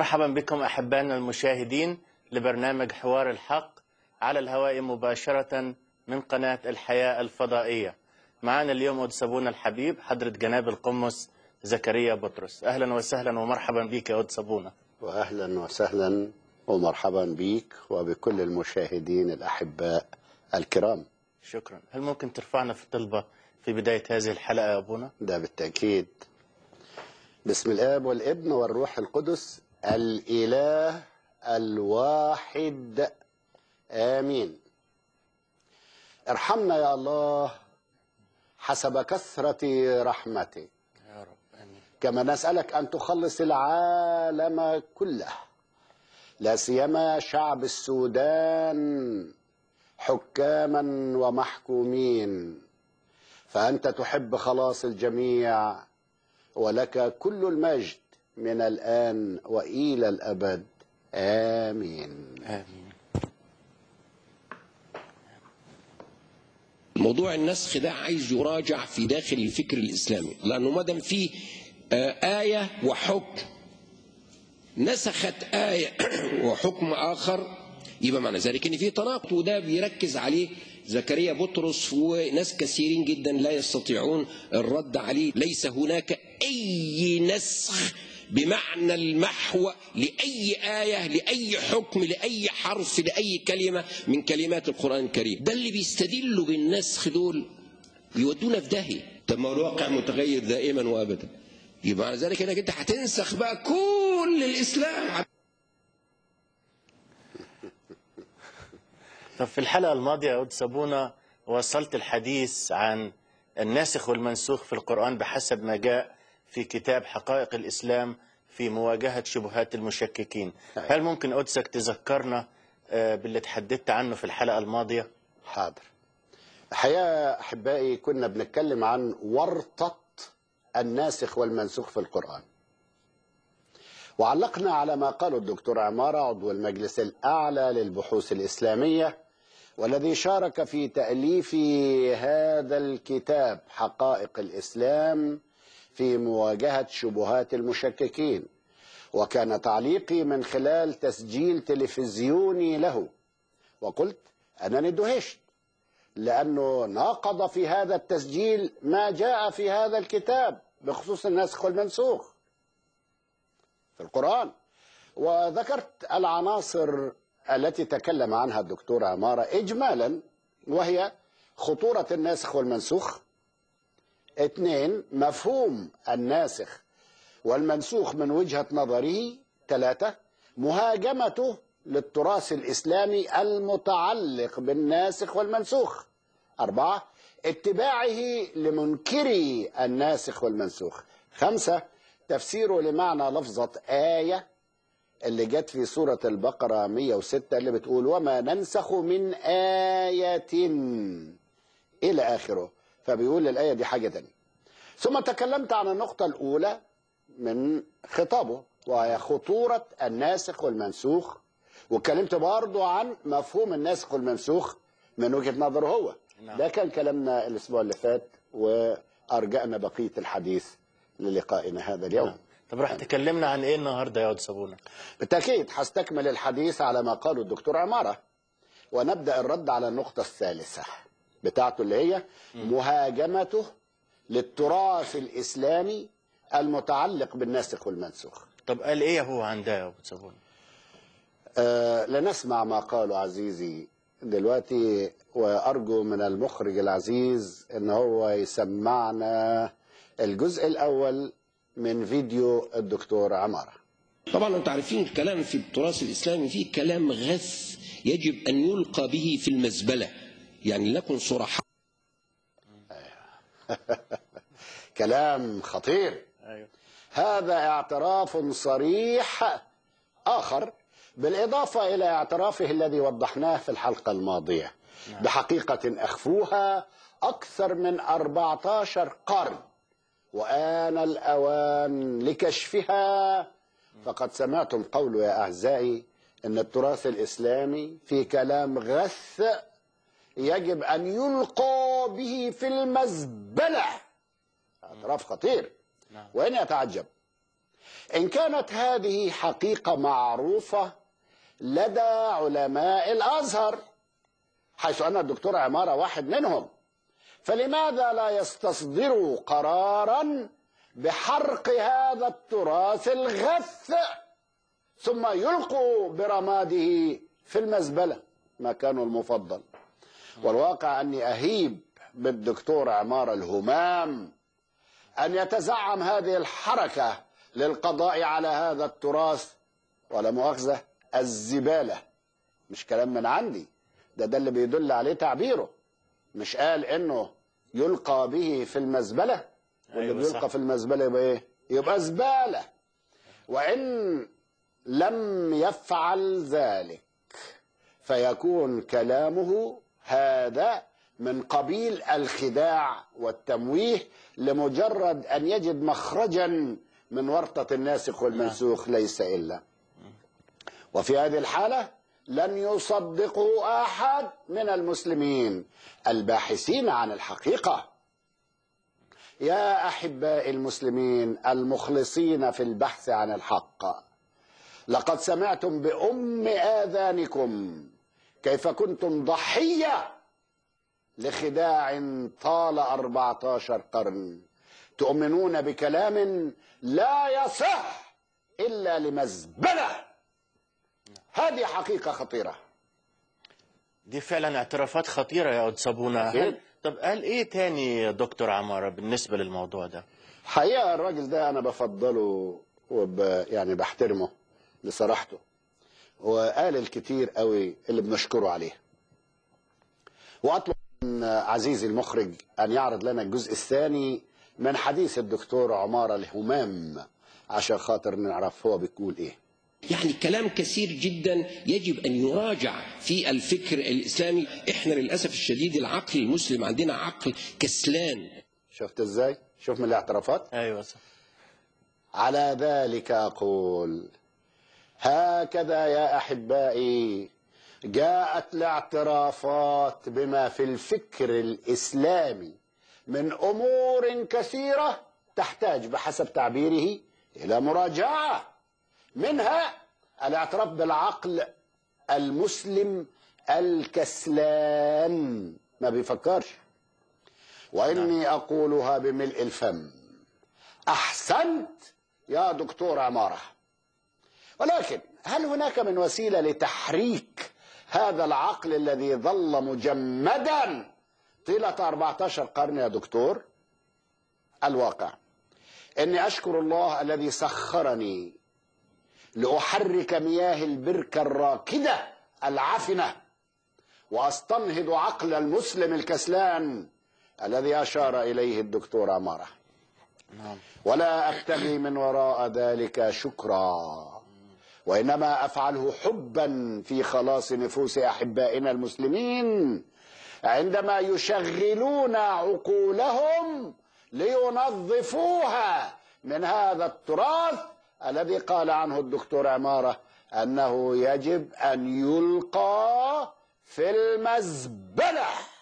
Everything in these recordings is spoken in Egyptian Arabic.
مرحبا بكم أحبائنا المشاهدين لبرنامج حوار الحق على الهواء مباشرة من قناة الحياة الفضائية معنا اليوم قدس أبونا الحبيب حضرة جناب القمص زكريا بطرس أهلا وسهلا ومرحبا بك يا قدس أبونا واهلا وسهلا ومرحبا بك وبكل المشاهدين الاحباء الكرام شكرا هل ممكن ترفعنا في طلبة في بداية هذه الحلقة يا أبونا ده بالتاكيد بسم الاب والابن والروح القدس الاله الواحد امين ارحمنا يا الله حسب كثره رحمتك يا رب آمين كما نسألك أن تخلص العالم كله لا سيما شعب السودان حكاما ومحكومين فأنت تحب خلاص الجميع ولك كل المجد من الآن وإلى الأبد آمين آمين موضوع النسخ ده عايز يراجع في داخل الفكر الاسلامي لانه ما دام فيه آه، ايه وحكم نسخت ايه وحكم اخر يبقى معنى ذلك ان في تناقض وده بيركز عليه زكريا بطرس وناس كثيرين جدا لا يستطيعون الرد عليه ليس هناك اي نسخ بمعنى المحو لأي آية لأي حكم لأي حرف لأي كلمة من كلمات القرآن الكريم ده اللي بيستدلوا بالنسخ دول يودونا في داهية طب ما هو الواقع متغير دائما وأبدا يبقى معنى ذلك انك انت هتنسخ بقى كل الاسلام طب في الحلقة الماضية يا قدس أبونا وصلت الحديث عن الناسخ والمنسوخ في القرآن بحسب ما جاء في كتاب حقائق الإسلام في مواجهة شبهات المشككين هل ممكن قدسك تذكرنا آه، باللي تحدثت عنه في الحلقة الماضية حاضر الحقيقة أحبائي كنا بنتكلم عن ورطة الناسخ والمنسوخ في القرآن وعلقنا على ما قاله الدكتور عمارة عضو المجلس الأعلى للبحوث الإسلامية والذي شارك في تأليف هذا الكتاب حقائق الإسلام في مواجهة شبهات المشككين وكان تعليقي من خلال تسجيل تلفزيوني له وقلت أنني دهشت لأنه ناقض في هذا التسجيل ما جاء في هذا الكتاب بخصوص الناسخ والمنسوخ في القرآن وذكرت العناصر التي تكلم عنها الدكتور عمارة إجمالا وهي خطورة الناسخ والمنسوخ اثنين مفهوم الناسخ والمنسوخ من وجهة نظره ثلاثة مهاجمته للتراث الإسلامي المتعلق بالناسخ والمنسوخ أربعة اتباعه لمنكري الناسخ والمنسوخ خمسة تفسيره لمعنى لفظة آية اللي جت في سورة البقرة 106 اللي بتقول وما ننسخ من آية إلى آخره فبيقول الآية دي حاجة تانية ثم تكلمت عن النقطة الأولى من خطابه وهي خطورة الناسخ والمنسوخ واتكلمت برضو عن مفهوم الناسخ والمنسوخ من وجهة نظره هو نعم. ده كان كلامنا الأسبوع اللي فات وأرجأنا بقية الحديث للقائنا هذا اليوم طب راح تكلمنا عن إيه النهاردة يا قدس أبونا بالتأكيد هستكمل الحديث على ما قاله الدكتور عمارة ونبدأ الرد على النقطة الثالثة بتاعته اللي هي مهاجمته للتراث الإسلامي المتعلق بالناسخ والمنسوخ طب قال إيه هو عن ده يا قدس أبونا أه لنسمع ما قاله عزيزي دلوقتي وأرجو من المخرج العزيز أن هو يسمعنا الجزء الأول من فيديو الدكتور عمارة طبعا انتم عارفين الكلام في التراث الاسلامي فيه كلام غث يجب ان يلقى به في المزبله يعني لكن صرحاء كلام خطير أيوه هذا اعتراف صريح آخر بالإضافة إلى اعترافه الذي وضحناه في الحلقة الماضية بحقيقة أخفوها أكثر من 14 قرن وآن الأوان لكشفها فقد سمعتم قوله يا أعزائي أن التراث الإسلامي في كلام غث يجب أن يلقى به في المزبلة اعتراف خطير نعم. وين يتعجب إن كانت هذه حقيقة معروفة لدى علماء الأزهر حيث أن الدكتور عمارة واحد منهم فلماذا لا يستصدروا قرارا بحرق هذا التراث الغث ثم يلقوا برماده في المزبلة مكانه المفضل والواقع أني أهيب بالدكتور عمارة الهمام أن يتزعم هذه الحركة للقضاء على هذا التراث ولا مؤاخذة الزبالة مش كلام من عندي ده ده اللي بيدل عليه تعبيره مش قال انه يلقى به في المزبلة واللي أيوة صح. بيلقى في المزبلة يبقى ايه يبقى زبالة وإن لم يفعل ذلك فيكون كلامه هذا من قبيل الخداع والتمويه لمجرد أن يجد مخرجا من ورطة الناسخ والمنسوخ ليس إلا وفي هذه الحالة لن يصدقه أحد من المسلمين الباحثين عن الحقيقة يا أحباء المسلمين المخلصين في البحث عن الحق لقد سمعتم بأم آذانكم كيف كنتم ضحية لخداع طال 14 قرن تؤمنون بكلام لا يصح إلا لمزبلة هذه حقيقة خطيرة دي فعلا اعترافات خطيرة يا أود صابونة أكيد. هل- طب قال إيه تاني يا دكتور عمارة بالنسبة للموضوع ده حقيقة الراجل ده أنا بفضله وب يعني بحترمه لصراحته وقال الكتير قوي اللي بنشكره عليه وأطلب من عزيزي المخرج أن يعرض لنا الجزء الثاني من حديث الدكتور عمارة الهمام عشان خاطر نعرف هو بيقول إيه يعني كلام كثير جدا يجب ان يراجع في الفكر الاسلامي احنا للاسف الشديد العقل المسلم عندنا عقل كسلان شفت إزاي؟ شوف من الاعترافات أيوة صح على ذلك أقول هكذا يا أحبائي جاءت الاعترافات بما في الفكر الإسلامي من أمور كثيرة تحتاج بحسب تعبيره إلى مراجعة منها الاعتراف بالعقل المسلم الكسلان ما بيفكرش وإني أقولها بملء الفم أحسنت يا دكتور عمارة ولكن هل هناك من وسيلة لتحريك هذا العقل الذي ظل مجمدا طيلة 14 قرن يا دكتور الواقع إني أشكر الله الذي سخرني لأحرك مياه البركة الراكدة العفنة وأستنهض عقل المسلم الكسلان الذي أشار إليه الدكتور عماره نعم ولا ابتغي من وراء ذلك شكرا وانما افعله حبا في خلاص نفوس احبائنا المسلمين عندما يشغلون عقولهم لينظفوها من هذا التراث الذي قال عنه الدكتور عماره انه يجب ان يلقى في المزبله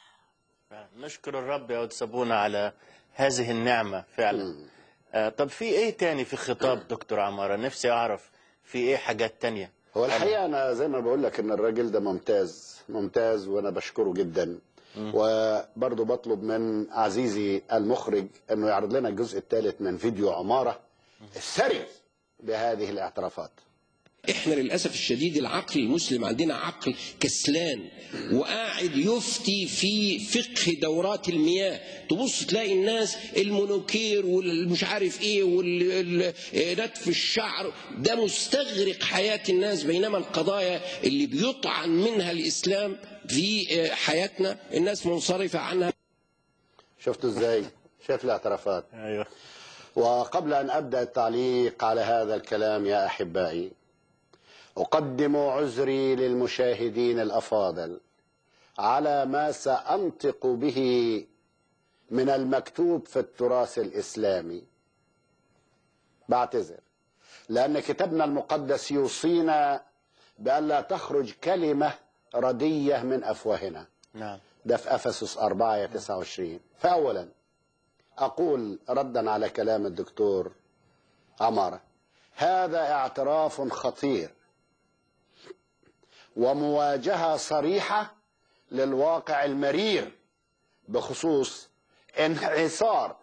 نشكر الرب يا أود صابونة على هذه النعمة فعلا آه طب في إيه تاني في خطاب دكتور عمارة نفسي أعرف في إيه حاجات تانية هو الحقيقه انا زي ما بقول لك ان الراجل ده ممتاز ممتاز وانا بشكره جدا وبرضه بطلب من عزيزي المخرج انه يعرض لنا الجزء الثالث من فيديو عماره الثري بهذه الاعترافات احنا للاسف الشديد العقل المسلم عندنا عقل كسلان وقاعد يفتي في فقه دورات المياه تبص تلاقي الناس المونوكير والمش عارف ايه ونتف الشعر ده مستغرق حياه الناس بينما القضايا اللي بيطعن منها الاسلام في حياتنا الناس منصرفه عنها شفتوا ازاي شايف الاعترافات أيوة وقبل ان ابدا التعليق على هذا الكلام يا احبائي اقدم عذري للمشاهدين الافاضل على ما سانطق به من المكتوب في التراث الاسلامي بعتذر لان كتابنا المقدس يوصينا بألا تخرج كلمه رديه من افواهنا نعم ده في افسس 4 آية 29 فاولا اقول ردا على كلام الدكتور عماره هذا اعتراف خطير ومواجهة صريحة للواقع المرير بخصوص انحصار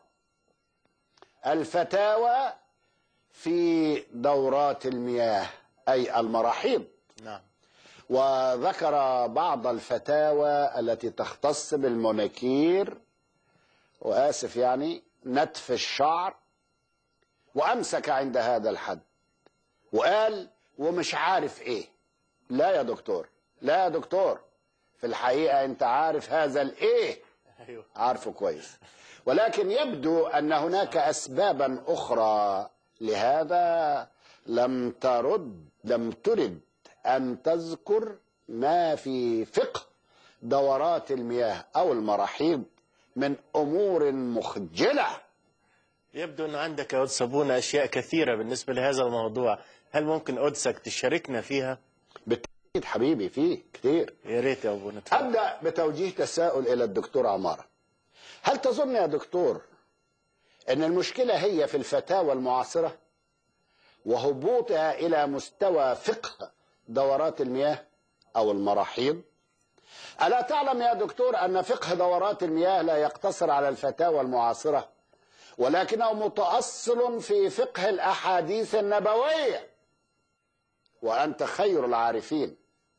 الفتاوى في دورات المياه أي المراحيض نعم وذكر بعض الفتاوى التي تختص بالمونيكير وآسف يعني نتف الشعر وأمسك عند هذا الحد وقال ومش عارف إيه لا يا دكتور لا يا دكتور في الحقيقة أنت عارف هذا الإيه ايوه عارفه كويس ولكن يبدو أن هناك أسبابا أخرى لهذا لم ترد لم ترد أن تذكر ما في فقه دورات المياه أو المراحيض من أمور مخجلة يبدو أن عندك يا أستاذ صابونة أشياء كثيرة بالنسبة لهذا الموضوع هل ممكن قدسك تشاركنا فيها؟ بالتأكيد حبيبي فيه كتير يا ريت يا أبونا تفضل. أبدأ بتوجيه تساؤل إلى الدكتور عمارة هل تظن يا دكتور أن المشكلة هي في الفتاوى المعاصرة وهبوطها إلى مستوى فقه دورات المياه أو المراحيض ألا تعلم يا دكتور أن فقه دورات المياه لا يقتصر على الفتاوى المعاصرة ولكنه متأصل في فقه الأحاديث النبوية وأنت خير العارفين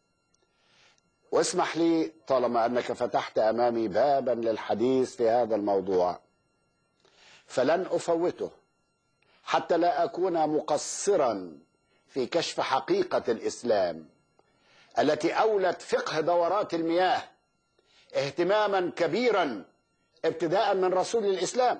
واسمح لي طالما انك فتحت امامي بابا للحديث في هذا الموضوع فلن افوته حتى لا اكون مقصرا في كشف حقيقه الاسلام التي اولت فقه دورات المياه اهتماما كبيرا ابتداء من رسول الاسلام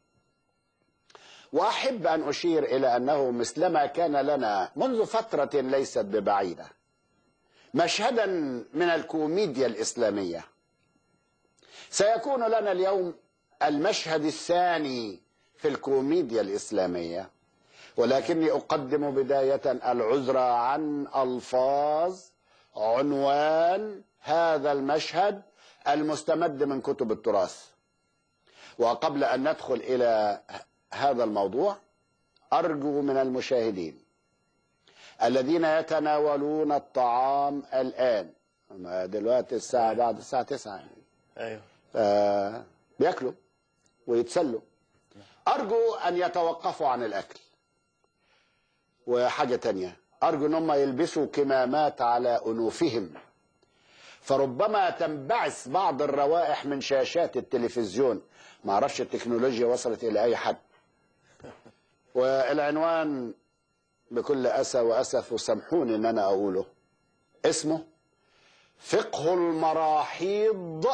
واحب ان اشير الى انه مثلما كان لنا منذ فتره ليست ببعيده مشهدا من الكوميديا الإسلامية سيكون لنا اليوم المشهد الثاني في الكوميديا الإسلامية ولكني أقدم بداية العذر عن ألفاظ عنوان هذا المشهد المستمد من كتب التراث وقبل أن ندخل إلى هذا الموضوع أرجو من المشاهدين الذين يتناولون الطعام الآن ما دلوقتي الساعة بعد الساعة 9 يعني أيوه ف- بياكلوا ويتسلوا أرجو أن يتوقفوا عن الأكل وحاجة تانية أرجو أن هم يلبسوا كمامات على أنوفهم فربما تنبعث بعض الروائح من شاشات التلفزيون ما اعرفش التكنولوجيا وصلت إلى أي حد والعنوان بكل أسى وأسف وسامحوني إن أنا أقوله اسمه فقه المراحيض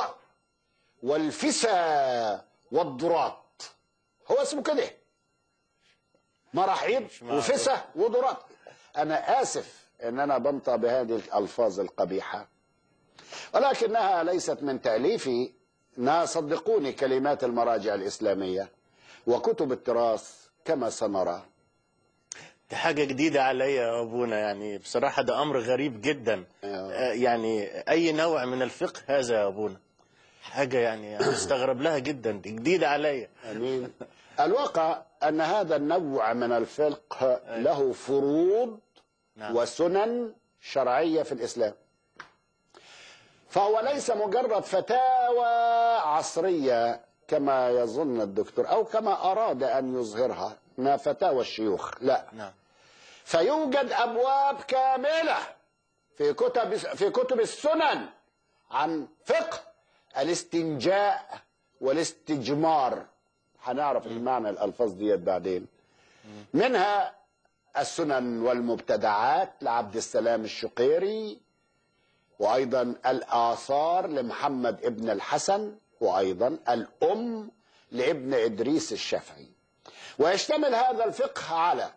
والفسا والضراط هو اسمه كده مراحيض معقول. وفسا وضراط أنا آسف إن أنا بنطق بهذه الألفاظ القبيحة ولكنها ليست من تأليفي إنها صدقوني كلمات المراجع الإسلامية وكتب التراث كما سنرى دي حاجة جديدة عليا يا أبونا يعني بصراحة ده أمر غريب جدا أيوة. آه، يعني أي نوع من الفقه هذا يا أبونا حاجة يعني أنا مستغرب لها جدا دي جديدة عليا امين الواقع ان هذا النوع من الفقه له فروض نعم. وسنن شرعيه في الاسلام فهو ليس مجرد فتاوى عصريه كما يظن الدكتور او كما اراد ان يظهرها ما فتاوى الشيوخ لا نعم فيوجد ابواب كامله في كتب في كتب السنن عن فقه الاستنجاء والاستجمار هنعرف المعنى الالفاظ ديت بعدين منها السنن والمبتدعات لعبد السلام الشقيري وايضا الاثار لمحمد ابن الحسن وايضا الام لابن ادريس الشافعي ويشتمل هذا الفقه على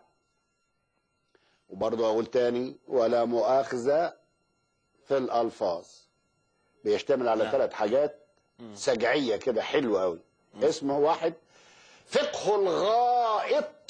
وبرضه اقول تاني ولا مؤاخذه في الالفاظ بيشتمل على نعم. ثلاث حاجات سجعيه كده حلوه قوي اسمه واحد فقه الغائط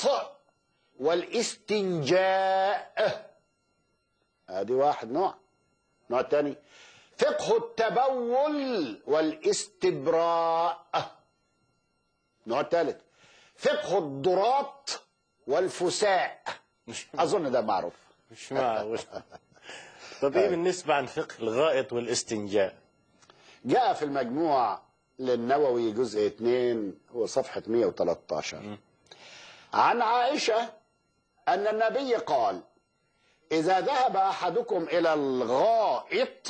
والاستنجاء ادي واحد نوع نوع تاني فقه التبول والاستبراء نوع ثالث فقه الضراط والفساء مش اظن ده معروف مش معقول طب ايه بالنسبه عن فقه الغائط والاستنجاء جاء في المجموع للنووي جزء 2 وصفحة 113 عن عائشة أن النبي قال إذا ذهب أحدكم إلى الغائط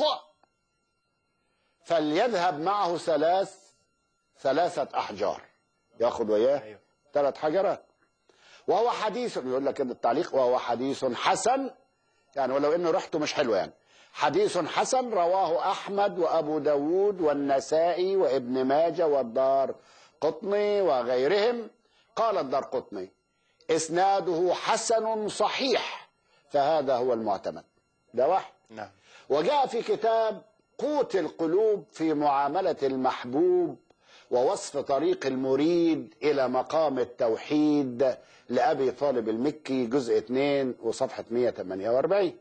فليذهب معه ثلاث ثلاثة أحجار ياخد وياه أيوه. ثلاث حجرات وهو حديث يقول لك كده التعليق وهو حديث حسن يعني ولو انه ريحته مش حلوه يعني حديث حسن رواه احمد وابو داود والنسائي وابن ماجه والدار قطني وغيرهم قال الدار قطني اسناده حسن صحيح فهذا هو المعتمد ده واحد نعم وجاء في كتاب قوت القلوب في معاملة المحبوب ووصف طريق المريد إلى مقام التوحيد لأبي طالب المكي جزء 2 وصفحة 148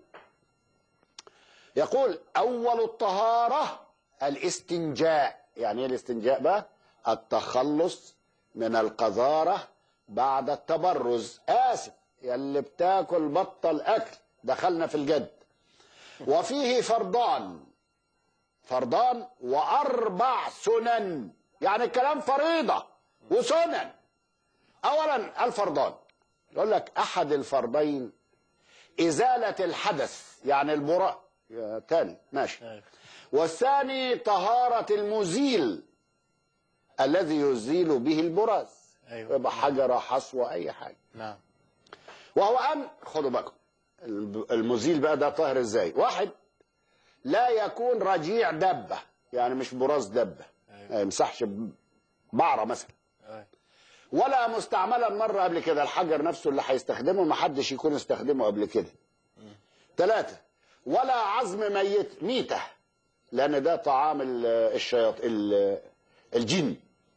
يقول أول الطهارة الاستنجاء يعني ايه الاستنجاء بقى التخلص من القذارة بعد التبرز آسف يلي بتاكل بطل أكل دخلنا في الجد وفيه فرضان فرضان وأربع سنن يعني الكلام فريضة وسنن أولا الفرضان يقول لك أحد الفرضين إزالة الحدث يعني البراء يا تاني ماشي أيوه. والثاني طهارة المزيل الذي يزيل به البراز أيوه. يبقى حجرة حصوة أي حاجة نعم وهو أن خدوا بالكم المزيل بقى ده طاهر ازاي واحد لا يكون رجيع دبة يعني مش براز دبة ما يمسحش بعرة مثلا أيوه. ولا مستعملا مرة قبل كده الحجر نفسه اللي هيستخدمه ما حدش يكون استخدمه قبل كده ثلاثة ولا عظم ميت ميتة لأن ده طعام ال- الشياط ال- الجن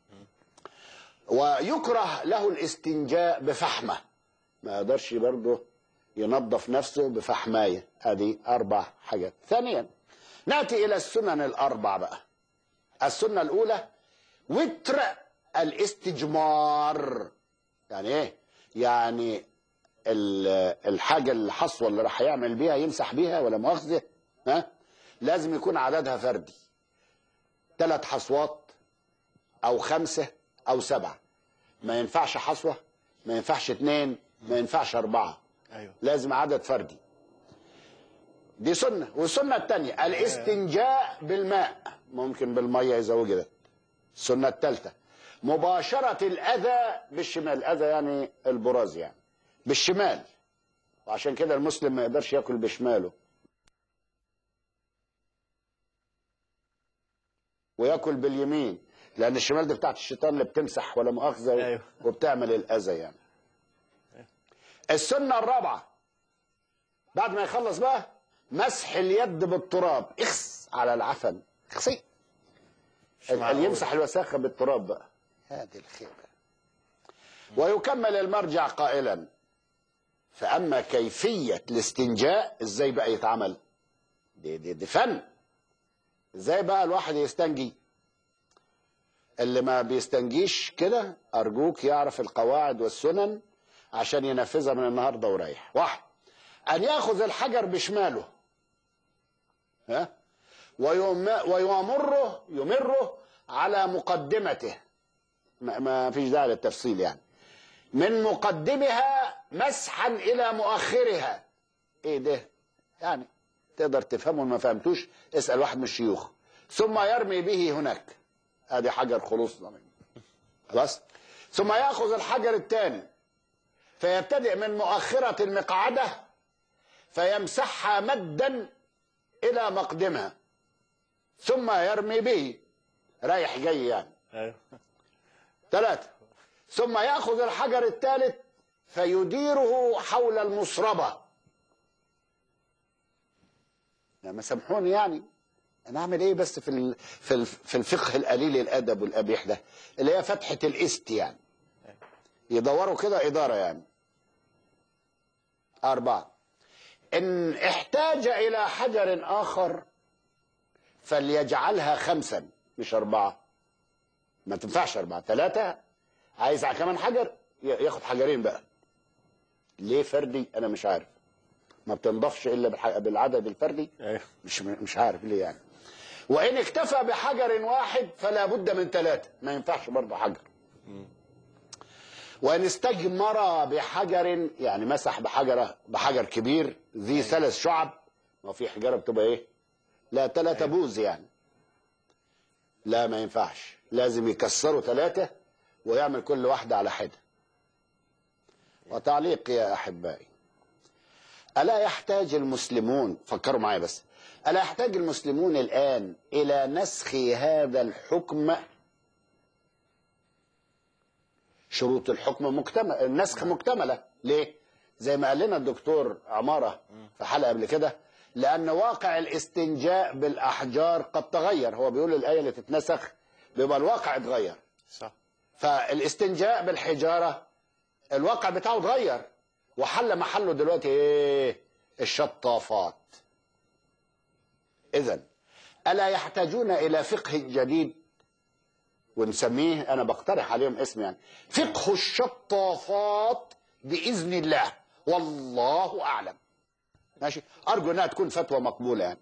ويكره له الاستنجاء بفحمة ما يقدرش برضه ينظف نفسه بفحماية هذه أربع حاجات ثانيا نأتي إلى السنن الأربع بقى السنة الأولى وتر الاستجمار يعني إيه؟ يعني ال- الحاجة الحصوة اللي راح يعمل بيها يمسح بيها ولا مؤاخذة ها لازم يكون عددها فردي ثلاث حصوات أو خمسة أو سبعة ما ينفعش حصوة ما ينفعش اثنين ما ينفعش أربعة أيوه لازم عدد فردي دي سنة والسنة الثانية الاستنجاء بالماء ممكن بالمية إذا وجدت السنة الثالثة مباشرة الأذى بالشمال الأذى يعني البراز يعني بالشمال وعشان كده المسلم ما يقدرش ياكل بشماله وياكل باليمين لأن الشمال دي بتاعت الشيطان اللي بتمسح ولا مؤاخذة أيوه. وبتعمل الأذى يعني السنة الرابعة بعد ما يخلص بقى مسح اليد بالتراب اخس على العفن اخسي مش معقول. اللي يمسح الوساخة بالتراب بقى هذه الخيبة ويكمل المرجع قائلا فأما كيفية الاستنجاء ازاي بقى يتعمل دي, دي, دي فن ازاي بقى الواحد يستنجي اللي ما بيستنجيش كده أرجوك يعرف القواعد والسنن عشان ينفذها من النهارده ورايح واحد أن يأخذ الحجر بشماله ها ويم ويمره يمره على مقدمته ما, ما فيش داعي للتفصيل يعني من مقدمها مسحا إلى مؤخرها إيه ده يعني تقدر تفهمه ما فهمتوش اسأل واحد من الشيوخ ثم يرمي به هناك ادي حجر خلوصنا منه خلاص ثم ياخذ الحجر الثاني فيبتدئ من مؤخرة المقعدة فيمسحها مدا إلى مقدمها ثم يرمي به رايح جاي يعني أيوه ثلاثة ثم يأخذ الحجر الثالث فيديره حول المصربة ما سامحوني يعني انا اعمل ايه بس في ال- في ال- في الفقه القليل الادب والقبيح ده اللي هي فتحه الاست يعني يدوروا كده اداره يعني اربعه ان احتاج الى حجر اخر فليجعلها خمسا مش اربعه ما تنفعش اربعه ثلاثه عايز كمان حجر ي- ياخد حجرين بقى ليه فردي انا مش عارف ما بتنضفش الا بالح- بالعدد الفردي ايوه مش مش عارف ليه يعني وان اكتفى بحجر واحد فلا بد من ثلاثه ما ينفعش برضه حجر وان استجمر بحجر يعني مسح بحجره بحجر كبير ذي ثلاث شعب ما في حجاره بتبقى ايه لا ثلاثه بوز يعني لا ما ينفعش لازم يكسروا ثلاثه ويعمل كل واحده على حده وتعليق يا احبائي ألا يحتاج المسلمون فكروا معايا بس ألا يحتاج المسلمون الآن إلى نسخ هذا الحكم شروط الحكم مكتمل النسخ مكتملة ليه؟ زي ما قال لنا الدكتور عمارة في حلقة قبل كده لأن واقع الاستنجاء بالأحجار قد تغير هو بيقول الآية اللي تتنسخ بيبقى الواقع اتغير صح فالاستنجاء بالحجارة الواقع بتاعه اتغير وحل محله دلوقتي ايه الشطافات اذا الا يحتاجون الى فقه جديد ونسميه انا بقترح عليهم اسم يعني فقه الشطافات باذن الله والله اعلم ماشي ارجو انها تكون فتوى مقبوله يعني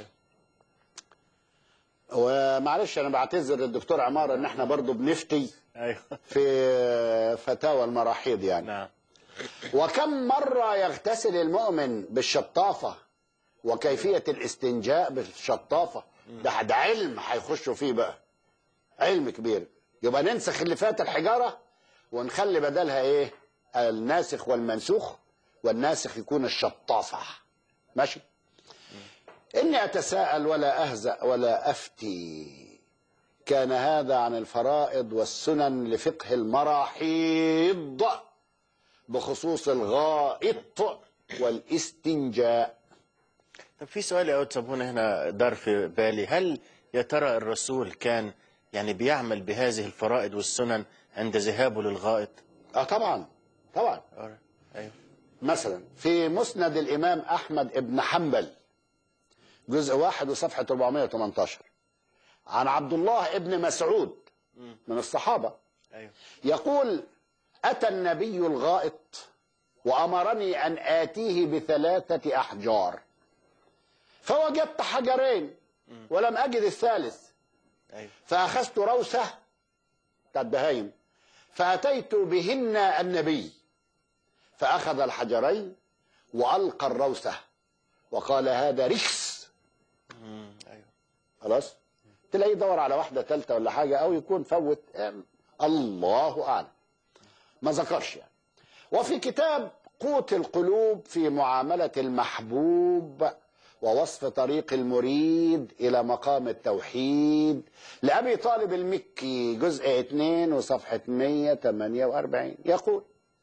ومعلش انا بعتذر للدكتور عماره ان احنا برضو بنفتي ايوه في فتاوى المراحيض يعني نعم وكم مرة يغتسل المؤمن بالشطافة وكيفية الاستنجاء بالشطافة ده ده علم هيخشوا فيه بقى علم كبير يبقى ننسخ اللي فات الحجارة ونخلي بدلها ايه الناسخ والمنسوخ والناسخ يكون الشطافة ماشي إني أتساءل ولا أهزأ ولا أفتي كان هذا عن الفرائض والسنن لفقه المراحيض بخصوص الغائط والاستنجاء طب في سؤال يا أستاذ هنا هنا دار في بالي هل يا ترى الرسول كان يعني بيعمل بهذه الفرائض والسنن عند ذهابه للغائط؟ اه طبعا طبعا ايوه مثلا في مسند الامام احمد ابن حنبل جزء واحد وصفحه 418 عن عبد الله ابن مسعود من الصحابه ايوه يقول اتى النبي الغائط وامرني ان اتيه بثلاثه احجار فوجدت حجرين ولم اجد الثالث ايوه فأخذت روثة بتاعت بهايم فأتيت بهن النبي فأخذ الحجرين وألقى الروثة وقال هذا ركس مم. ايوه خلاص تلاقيه يدور على واحدة ثالثة ولا حاجة أو يكون فوت أم، الله أعلم ما ذكرش يعني وفي كتاب قوت القلوب في معاملة المحبوب ووصف طريق المريد إلى مقام التوحيد لأبي طالب المكي جزء 2 وصفحة 148 يقول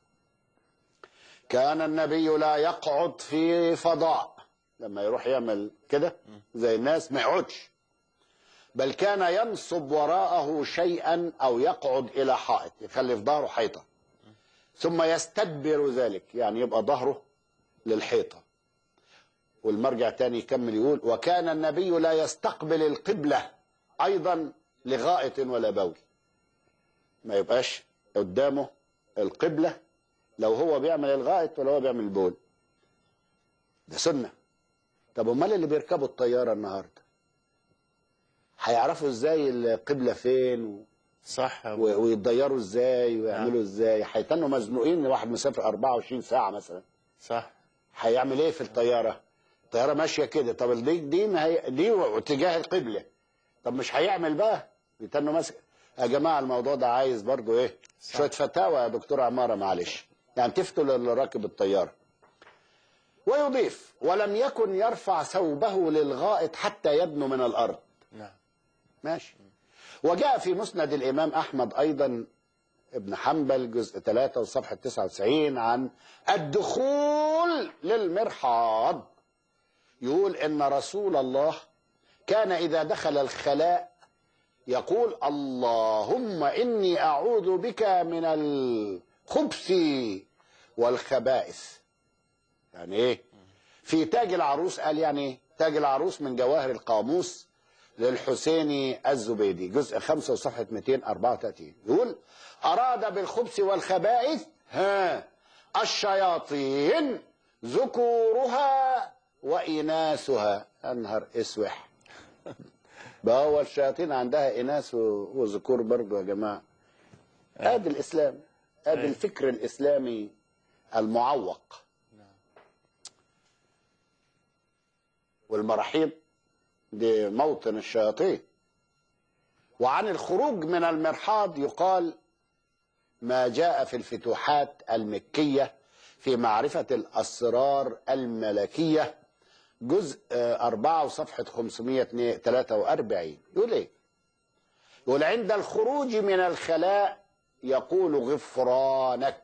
كان النبي لا يقعد في فضاء لما يروح يعمل كده زي الناس ما يقعدش بل كان ينصب وراءه شيئا أو يقعد إلى حائط يخلي في ظهره حيطة ثم يستدبر ذلك يعني يبقى ظهره للحيطة والمرجع تاني يكمل يقول وكان النبي لا يستقبل القبلة أيضا لغائط ولا بول ما يبقاش قدامه القبلة لو هو بيعمل الغائط ولا هو بيعمل البول ده سنة طب امال اللي بيركبوا الطيارة النهاردة هيعرفوا ازاي القبلة فين و... صح و- ويتضيروا ازاي ويعملوا ازاي هيتنوا مزنوقين واحد مسافر 24 ساعة مثلا صح هيعمل ايه في الطياره؟ الطياره ماشيه كده طب دي دي ما هي دي اتجاه القبله طب مش هيعمل بقى يتنوا ماسك يا جماعه الموضوع ده عايز برضو ايه صح. شويه فتاوى يا دكتور عماره معلش يعني تفتوا للي راكب الطياره ويضيف ولم يكن يرفع ثوبه للغائط حتى يدنو من الارض نعم ماشي وجاء في مسند الإمام أحمد أيضا ابن حنبل جزء 3 وصفحة 99 عن الدخول للمرحاض يقول إن رسول الله كان إذا دخل الخلاء يقول اللهم إني أعوذ بك من الخبث والخبائث يعني إيه في تاج العروس قال يعني إيه؟ تاج العروس من جواهر القاموس للحسيني الزبيدي جزء 5 وصفحة 234 يقول أراد بالخبث والخبائث ها الشياطين ذكورها وإناثها أنهر اسوح بقى هو الشياطين عندها إناث و- وذكور برضه يا جماعة ادي الإسلام ادي أيوة. الفكر الإسلامي المعوق والمراحيض دي موطن الشياطين وعن الخروج من المرحاض يقال ما جاء في الفتوحات المكية في معرفة الأسرار الملكية جزء آه، أربعة وصفحة 543 يقول إيه؟ يقول عند الخروج من الخلاء يقول غفرانك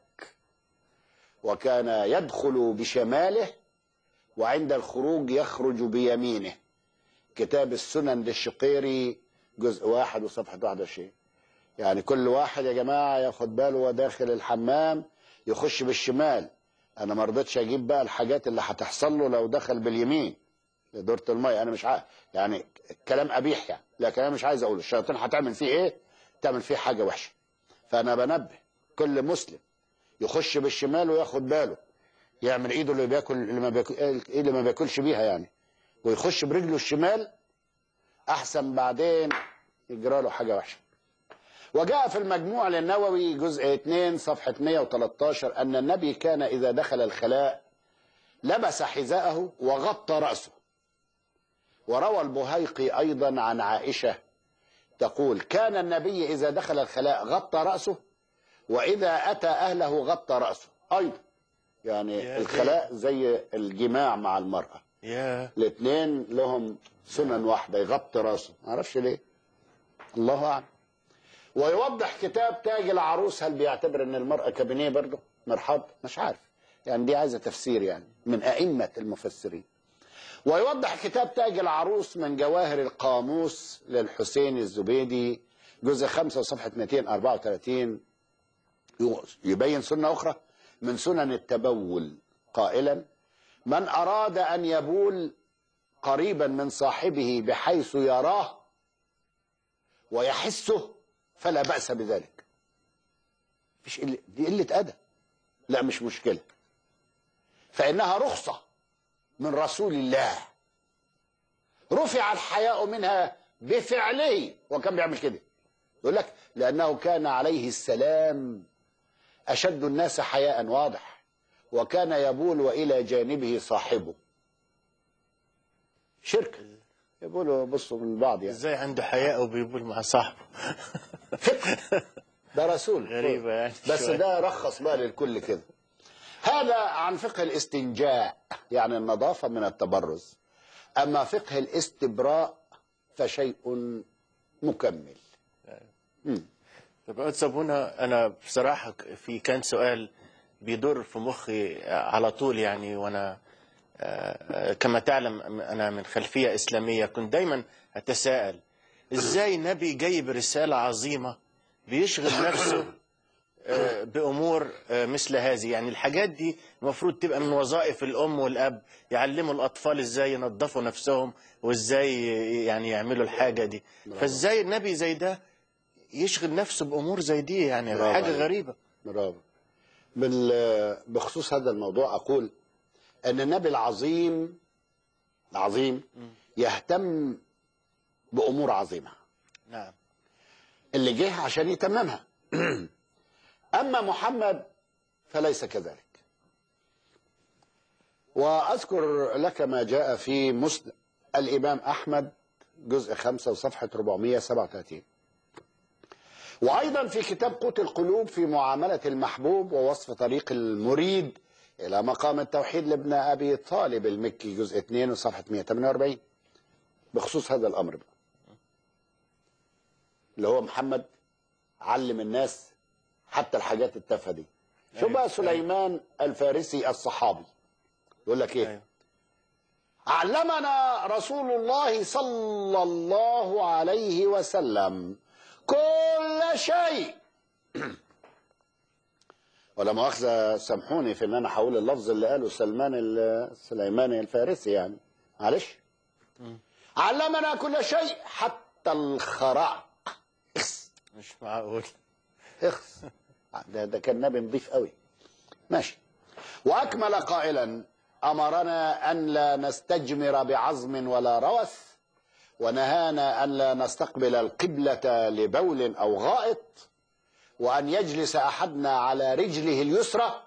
وكان يدخل بشماله وعند الخروج يخرج بيمينه كتاب السنن للشقيري جزء واحد وصفحة 21 يعني كل واحد يا جماعة ياخد باله وهو داخل الحمام يخش بالشمال انا ما رضيتش اجيب بقى الحاجات اللي هتحصل له لو دخل باليمين لدورة المية انا مش عارف يعني كلام قبيح يعني لكن انا مش عايز اقوله الشياطين هتعمل فيه ايه تعمل فيه حاجة وحشة فانا بنبه كل مسلم يخش بالشمال وياخد باله يعمل ايده اللي بياكل اللي ما بياكل ايه اللي ما بياكلش بيها يعني ويخش برجله الشمال احسن بعدين يجرى له حاجة وحشة وجاء في المجموع للنووي جزء 2 صفحة 113 أن النبي كان إذا دخل الخلاء لبس حذاءه وغطى رأسه وروى البهيقي أيضا عن عائشة تقول كان النبي إذا دخل الخلاء غطى رأسه وإذا أتى أهله غطى رأسه أيضا يعني يا الخلاء زي الجماع مع المرأة يا الاثنين لهم سنن واحدة يغطي راسه معرفش ليه الله أعلم ويوضح كتاب تاج العروس هل بيعتبر ان المرأة كابينيه برضه مرحاض مش عارف يعني دي عايزة تفسير يعني من أئمة المفسرين ويوضح كتاب تاج العروس من جواهر القاموس للحسين الزبيدي جزء 5 صفحة 234 يبين سنة أخرى من سنن التبول قائلا من أراد أن يبول قريبا من صاحبه بحيث يراه ويحسه فلا بأس بذلك مش قلة دي قلة أدب لا مش مشكلة فإنها رخصة من رسول الله رفع الحياء منها بفعله وكان بيعمل كده يقول لك لأنه كان عليه السلام أشد الناس حياء واضح وكان يبول وإلى جانبه صاحبه شركة يقولوا بصوا من بعض يعني ازاي عنده حياء وبيقول مع صاحبه ده رسول غريبة يعني بس شوية. ده رخص بقى للكل كده هذا عن فقه الاستنجاء يعني النظافة من التبرز أما فقه الاستبراء فشيء مكمل مم. طب أقعد صابونة أنا بصراحة في كان سؤال بيدور في مخي على طول يعني وأنا آه، كما تعلم أنا من خلفية إسلامية كنت دايما أتساءل إزاي نبي جايب رسالة عظيمة بيشغل نفسه آه، بأمور آه، مثل هذه يعني الحاجات دي المفروض تبقى من وظائف الأم والأب يعلموا الأطفال إزاي ينظفوا نفسهم وإزاي يعني يعملوا الحاجة دي فإزاي النبي زي ده يشغل نفسه بامور زي دي يعني برافو حاجه عليك. غريبه برافو بال- بخصوص هذا الموضوع أقول أن النبي العظيم العظيم يهتم بأمور عظيمة نعم اللي جه عشان يتممها أما محمد فليس كذلك وأذكر لك ما جاء في مسند الإمام أحمد جزء خمسة وصفحة 437 وأيضا في كتاب قوت القلوب في معاملة المحبوب ووصف طريق المريد إلى مقام التوحيد لابن أبي طالب المكي جزء 2 وصفحة 148 بخصوص هذا الأمر بقى. اللي هو محمد علم الناس حتى الحاجات التافهه دي شوف أيوة، بقى سليمان الفارسي الصحابي يقول لك ايه أيوة. علمنا رسول الله صلى الله عليه وسلم كل شيء ولا مؤاخذة سامحوني في ان انا هقول اللفظ اللي قاله سلمان السليماني الفارسي يعني معلش علمنا كل شيء حتى الخراء اخس مش معقول اخس ده ده كان نبي نضيف قوي ماشي وأكمل قائلا أمرنا أن لا نستجمر بعظم ولا روث ونهانا أن لا نستقبل القبلة لبول أو غائط وأن يجلس أحدنا على رجله اليسرى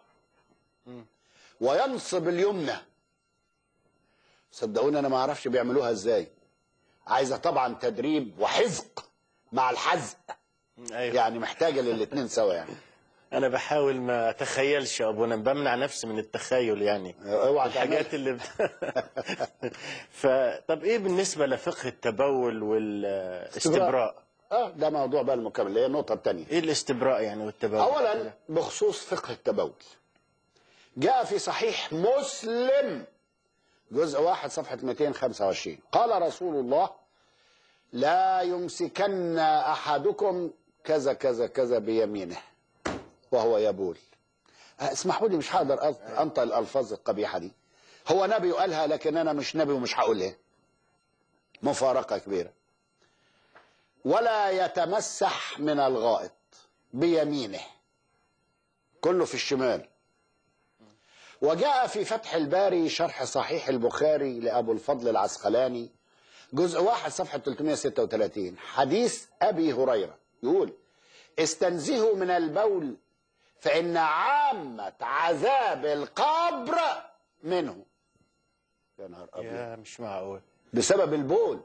وينصب اليمنى صدقوني أنا ما أعرفش بيعملوها إزاي عايزة طبعا تدريب وحزق مع الحزق ايوه يعني محتاجة للاتنين سوا يعني انا بحاول ما اتخيلش يا ابونا بمنع نفسي من التخيل يعني اوعى الحاجات تعملها. اللي بت... ف طب ايه بالنسبه لفقه التبول والاستبراء اه ده موضوع بقى المكمل اللي هي النقطة الثانية ايه الاستبراء يعني والتبول أولا بخصوص فقه التبول جاء في صحيح مسلم جزء واحد صفحة 225 قال رسول الله لا يمسكن أحدكم كذا كذا كذا بيمينه وهو يبول آه، اسمحوا لي مش هقدر أط- انطق الالفاظ القبيحه دي هو نبي قالها لكن انا مش نبي ومش هقولها مفارقه كبيره ولا يتمسح من الغائط بيمينه كله في الشمال وجاء في فتح الباري شرح صحيح البخاري لأبو الفضل العسقلاني جزء واحد صفحة 336 حديث أبي هريرة يقول استنزهوا من البول فإن عامة عذاب القبر منه يا نهار أبيض يا مش معقول بسبب البول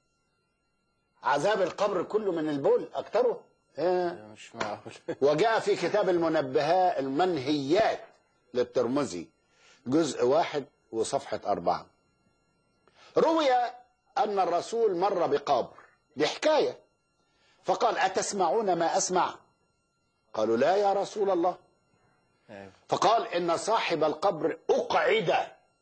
عذاب القبر كله من البول أكتره آه. يا مش معقول وجاء في كتاب المنبهات المنهيات للترمذي جزء واحد وصفحة أربعة روي أن الرسول مر بقبر دي حكاية فقال أتسمعون ما أسمع قالوا لا يا رسول الله أيوة. فقال إن صاحب القبر أقعد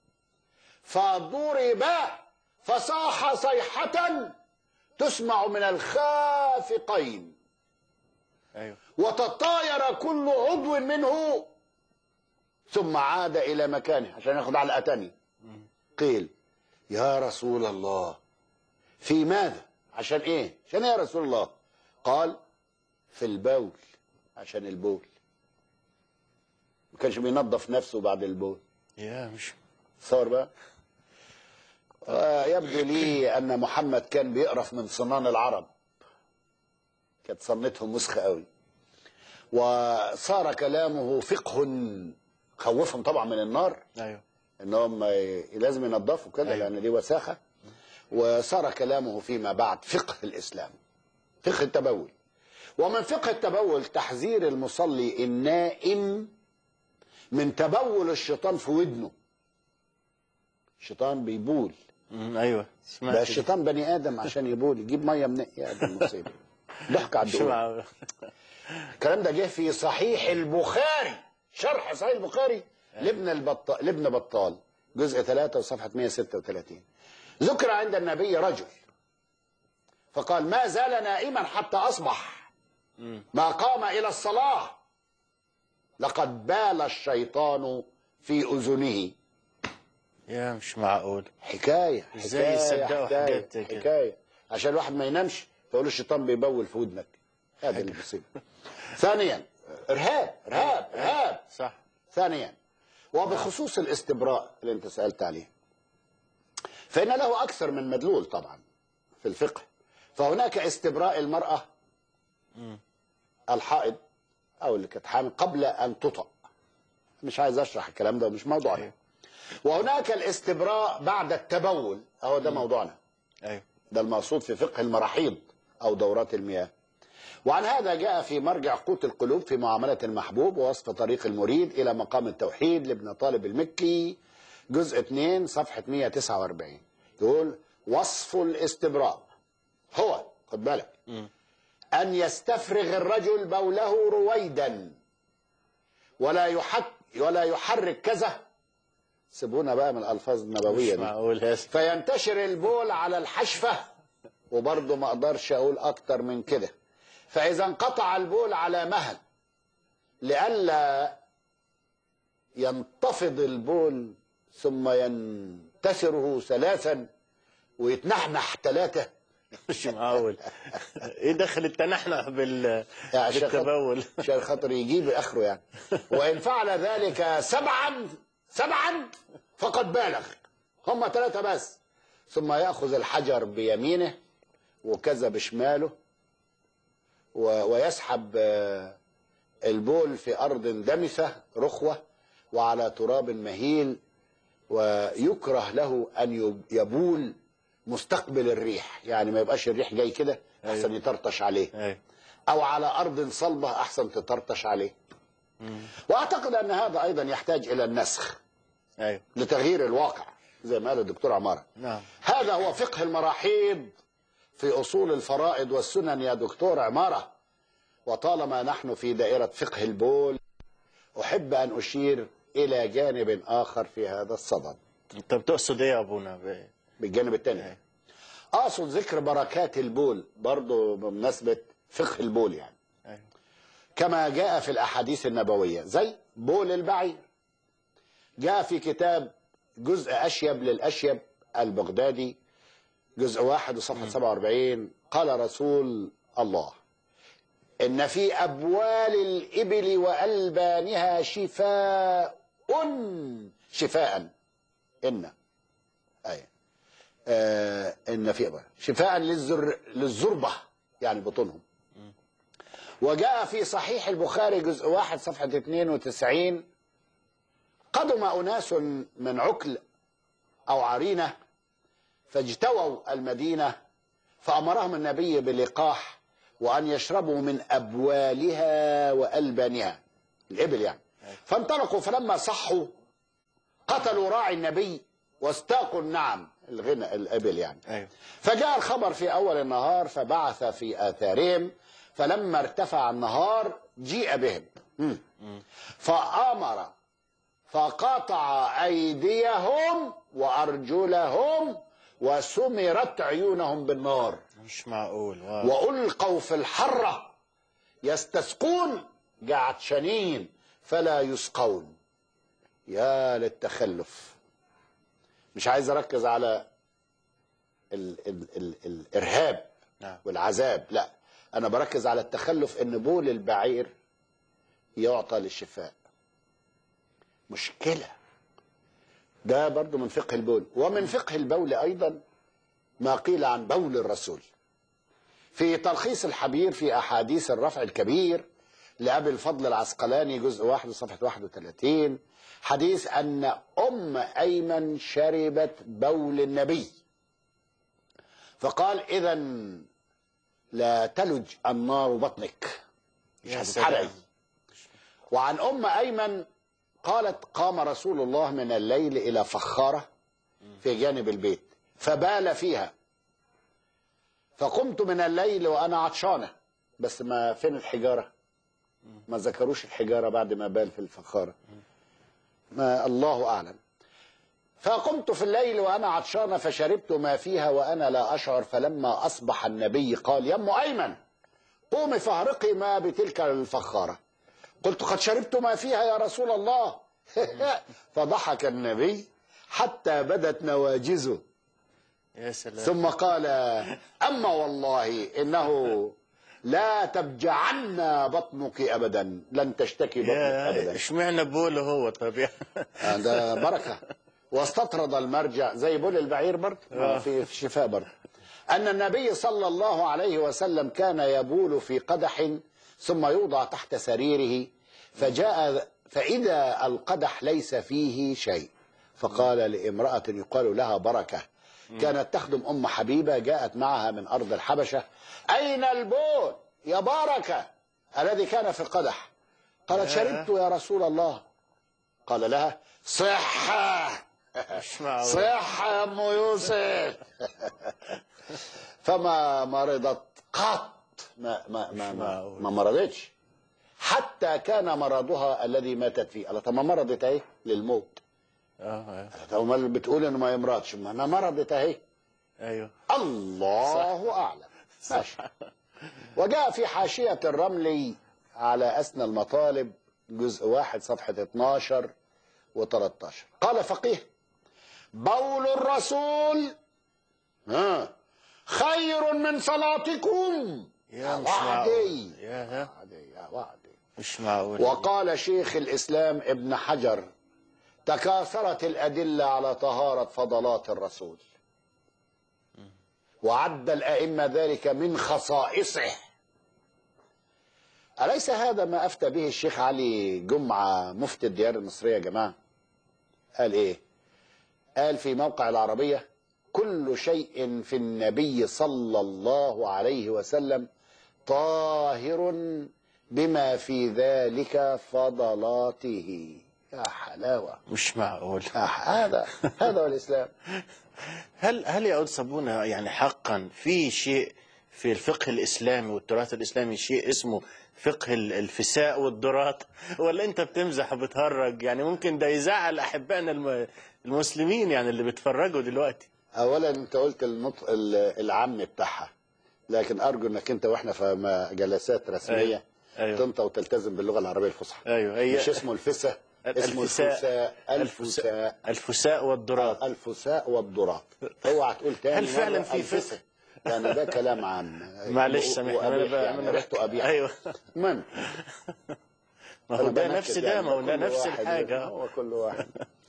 فضرب فصاح صيحة تسمع من الخافقين ايوه وتطاير كل عضو منه ثم عاد إلى مكانه عشان ياخد علقة تانية قيل يا رسول الله في ماذا عشان ايه عشان ايه يا رسول الله قال في البول عشان البول ما كانش بينظف نفسه بعد البول يا مش تصور بقى آه، يبدو لي ان محمد كان بيقرف من صنان العرب كانت صنتهم وسخه قوي وصار كلامه فقه خوفهم طبعا من النار ايوه انهم ي- لازم ينظفوا كده أيوة. لان دي وساخه وصار كلامه فيما بعد فقه الاسلام فقه التبول ومن فقه التبول تحذير المصلي النائم من تبول الشيطان في ودنه الشيطان بيبول أمم، ايوه سمعت ده دي. الشيطان بني ادم عشان يبول يجيب ميه من يا دي المصيبه ضحك على مش الدول معقول الكلام ده جه في صحيح البخاري شرح صحيح البخاري لابن البطال لابن بطال جزء 3 وصفحه 136 ذكر عند النبي رجل فقال ما زال نائما حتى اصبح ما قام الى الصلاه لقد بال الشيطان في اذنه يا مش معقول حكايه إزاي حكايه يصدقوا حكايه حاجات زي كده؟ حكايه عشان الواحد ما ينامش فيقول الشيطان بيبول في ودنك هذه المصيبه ثانيا ارهاب ارهاب ارهاب صح ثانيا وبخصوص الاستبراء اللي انت سالت عليه فان له اكثر من مدلول طبعا في الفقه فهناك استبراء المراه الحائض او اللي كانت حامل قبل ان تطأ مش عايز اشرح الكلام ده ومش موضوعنا وهناك الاستبراء بعد التبول اهو ده موضوعنا ايوه ده المقصود في فقه المراحيض او دورات المياه وعن هذا جاء في مرجع قوت القلوب في معاملة المحبوب ووصف طريق المريد إلى مقام التوحيد لابن طالب المكي جزء 2 صفحة 149 يقول وصف الاستبراء هو خد بالك أن يستفرغ الرجل بوله رويدا ولا يحك ولا يحرك كذا سيبونا بقى من الألفاظ النبوية مش دي معقول هذا فينتشر البول على الحشفة وبرضه ما اقدرش اقول اكتر من كده فاذا انقطع البول على مهل لئلا ينتفض البول ثم ينتثره ثلاثا ويتنحنح ثلاثة مش معقول ايه دخل التنحنح بال... يعني عشان خاطر- بالتبول عشان خاطر يجيب اخره يعني وان فعل ذلك سبعا سبعا فقد بالغ هم ثلاثه بس ثم ياخذ الحجر بيمينه وكذا بشماله و... ويسحب آه، البول في ارض دمثه رخوه وعلى تراب مهيل ويكره له ان يب- يبول مستقبل الريح يعني ما يبقاش الريح جاي كده احسن أيوه. يطرطش عليه ايوه او على ارض صلبه احسن تطرطش عليه واعتقد ان هذا ايضا يحتاج الى النسخ ايوه لتغيير الواقع زي ما قال الدكتور عماره نعم هذا هو فقه المراحيض في اصول الفرائض والسنن يا دكتور عماره وطالما نحن في دائره فقه البول احب ان اشير الى جانب اخر في هذا الصدد انت بتقصد ايه يا ابونا ب... بالجانب الثاني اقصد ذكر بركات البول برضه بمناسبه فقه البول يعني ايوه كما جاء في الأحاديث النبوية زي بول البعير جاء في كتاب جزء أشيب للأشيب البغدادي جزء واحد وصفحة 47 قال رسول الله إن في أبوال الإبل وألبانها شفاء شفاء إن أي آه إن في أبوال شفاء للزر للزربة يعني بطونهم وجاء في صحيح البخاري جزء واحد صفحة 92 قدم أناس من عكل أو عرينة فاجتووا المدينة فأمرهم النبي بلقاح وأن يشربوا من أبوالها وألبانها الإبل يعني فانطلقوا فلما صحوا قتلوا راعي النبي واستاقوا النعم الغنى الإبل يعني ايوه فجاء الخبر في أول النهار فبعث في آثارهم فلما ارتفع النهار جيء بهم مم. فأمر فقطع أيديهم وأرجلهم وسمرت عيونهم بالنار مش معقول واو وألقوا في الحرة يستسقون جعتشنين فلا يسقون يا للتخلف مش عايز أركز على ال ال ال الإرهاب نعم والعذاب لا أنا بركز على التخلف إن بول البعير يعطى للشفاء مشكلة ده برضو من فقه البول ومن فقه البول أيضا ما قيل عن بول الرسول في تلخيص الحبير في أحاديث الرفع الكبير لأبي الفضل العسقلاني جزء واحد صفحة 31 حديث أن أم أيمن شربت بول النبي فقال إذا لا تلج النار بطنك مش يا هتتحرقي سلام. وعن أم أيمن قالت قام رسول الله من الليل إلى فخارة في جانب البيت فبال فيها فقمت من الليل وأنا عطشانة بس ما فين الحجارة ما ذكروش الحجارة بعد ما بال في الفخارة ما الله أعلم فقمت في الليل وأنا عطشانة فشربت ما فيها وأنا لا أشعر فلما أصبح النبي قال يا أم أيمن قومي فاهرقي ما بتلك الفخارة قلت قد شربت ما فيها يا رسول الله فضحك النبي حتى بدت نواجزه يا سلام ثم قال أما والله إنه لا تبجعن بطنك أبدا لن تشتكي بطنك يا أبدا اشمعنى بوله هو طب يا ده بركة واستطرد المرجع زي بول البعير برضه آه. في في شفاء برضه أن النبي صلى الله عليه وسلم كان يبول في قدح ثم يوضع تحت سريره فجاء فإذا القدح ليس فيه شيء فقال لامرأة يقال لها بركة كانت تخدم أم حبيبة جاءت معها من أرض الحبشة أين البول يا بركة الذي كان في القدح قالت يا. شربت يا رسول الله قال لها صحة مش معقول صحة يا أم يوسف فما مرضت قط ما ما ما ما, معقول. ما مرضتش حتى كان مرضها الذي ماتت فيه قالت طب ما مرضت اهي للموت اه قالت طب امال بتقول انه ما يمرضش ما انا مرضت اهي ايوه الله اعلم ماشي وجاء في حاشية الرملي على أسنى المطالب جزء واحد صفحة 12 و13 قال فقيه بول الرسول ها خير من صلاتكم يا مش وعدي معقول يا وعدي يا وعدي مش معقول وقال شيخ الإسلام ابن حجر تكاثرت الأدلة على طهارة فضلات الرسول وعد الأئمة ذلك من خصائصه أليس هذا ما أفتى به الشيخ علي جمعة مفتي الديار المصرية يا جماعة قال إيه قال في موقع العربية كل شيء في النبي صلى الله عليه وسلم طاهر بما في ذلك فضلاته يا حلاوة مش معقول آه، هذا هذا هو الإسلام هل هل يا أود صابونة يعني حقا في شيء في الفقه الإسلامي والتراث الإسلامي شيء اسمه فقه ال- الفساء والضراط ولا أنت بتمزح وبتهرج يعني ممكن ده يزعل أحبائنا الم- المسلمين يعني اللي بيتفرجوا دلوقتي أولا أنت قلت النطق ال- العام بتاعها لكن أرجو أنك أنت وإحنا في م- جلسات رسمية أيوة. أيوة. تنطق وتلتزم باللغة العربية الفصحى أيوه هي مش اسمه الفسة اسمه الفساء الفساء الفساء والضراط الفساء والضراط اوعى تقول تاني هل فعلا مرة في الفساء فسق؟ لأن ده كلام عام معلش و- سامحني وقبيح أنا بقى يعني أنا ريحته قبيح أيوه المهم ما هو أنا ده بنكد نفس ده يعني، ما هو ده كل نفس واحد الحاجة هو كل واحد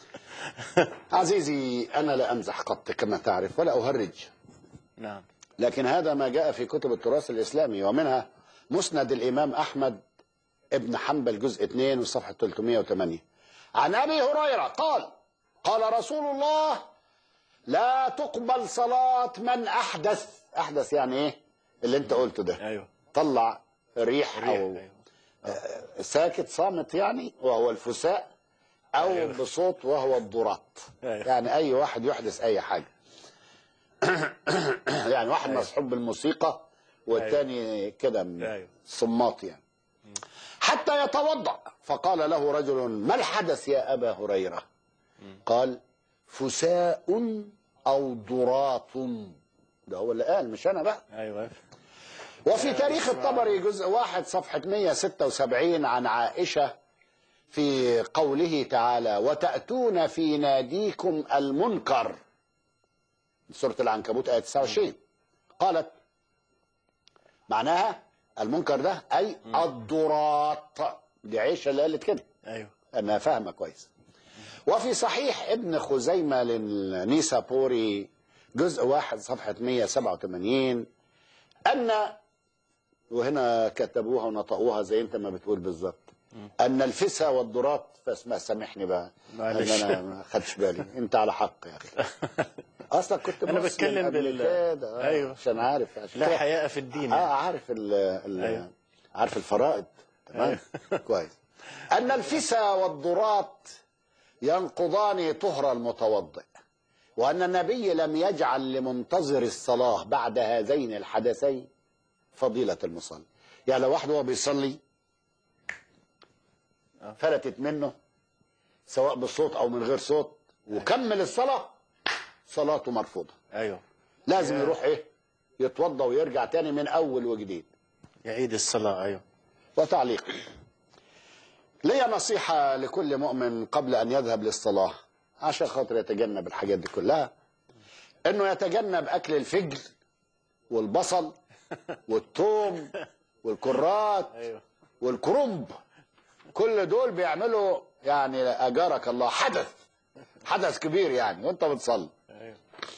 عزيزي أنا لا أمزح قط كما تعرف ولا أهرج نعم لكن هذا ما جاء في كتب التراث الإسلامي ومنها مسند الإمام أحمد ابن حنبل جزء 2 وصفحة 308 عن أبي هريرة قال قال رسول الله لا تقبل صلاة من أحدث أحدث يعني إيه اللي أنت قلته ده أيوه طلع ريح, ريح أو أيوه ساكت صامت يعني وهو الفساء أو أيوه. بصوت وهو الضراط أيوه. يعني أي واحد يحدث أي حاجة يعني واحد أيوه. مسحوب بالموسيقى والتاني كده م- أيوه. صماط يعني حتى يتوضأ فقال له رجل ما الحدث يا أبا هريرة قال فساء أو ضراط ده هو اللي قال مش أنا بقى أيوه وفي تاريخ الطبري جزء واحد صفحة 176 عن عائشة في قوله تعالى وتأتون في ناديكم المنكر سورة العنكبوت آية 29 قالت معناها المنكر ده أي الضراط دي عائشة اللي قالت كده أيوه أنا فاهمة كويس وفي صحيح ابن خزيمة للنيسابوري جزء واحد صفحة 187 أن وهنا كتبوها ونطقوها زي أنت ما بتقول بالظبط أن الفسا والضراط فاسمها سامحني بقى معلش. أن أنا ما خدش بالي أنت على حق يا أخي أصلا كنت أنا مسلم بتكلم قبل بال- كده آه، أيوه. عشان عارف عشان لا كده- حياء في الدين اه يعني. عارف ال ال أيوه. عارف الفرائض تمام كويس ان الفسا والضراط ينقضان طهر المتوضئ وان النبي لم يجعل لمنتظر الصلاه بعد هذين الحدثين فضيله المصلي يعني لو واحد هو بيصلي فلتت منه سواء بصوت او من غير صوت وكمل الصلاه صلاته مرفوضه أيوه لازم يروح ايه يتوضا ويرجع تاني من اول وجديد يعيد الصلاة أيوه وتعليق لي نصيحة لكل مؤمن قبل أن يذهب للصلاة عشان خاطر يتجنب الحاجات دي كلها إنه يتجنب أكل الفجل والبصل والثوم والكرات أيوه والكرنب كل دول بيعملوا يعني أجارك الله حدث حدث كبير يعني وأنت بتصلي أيوه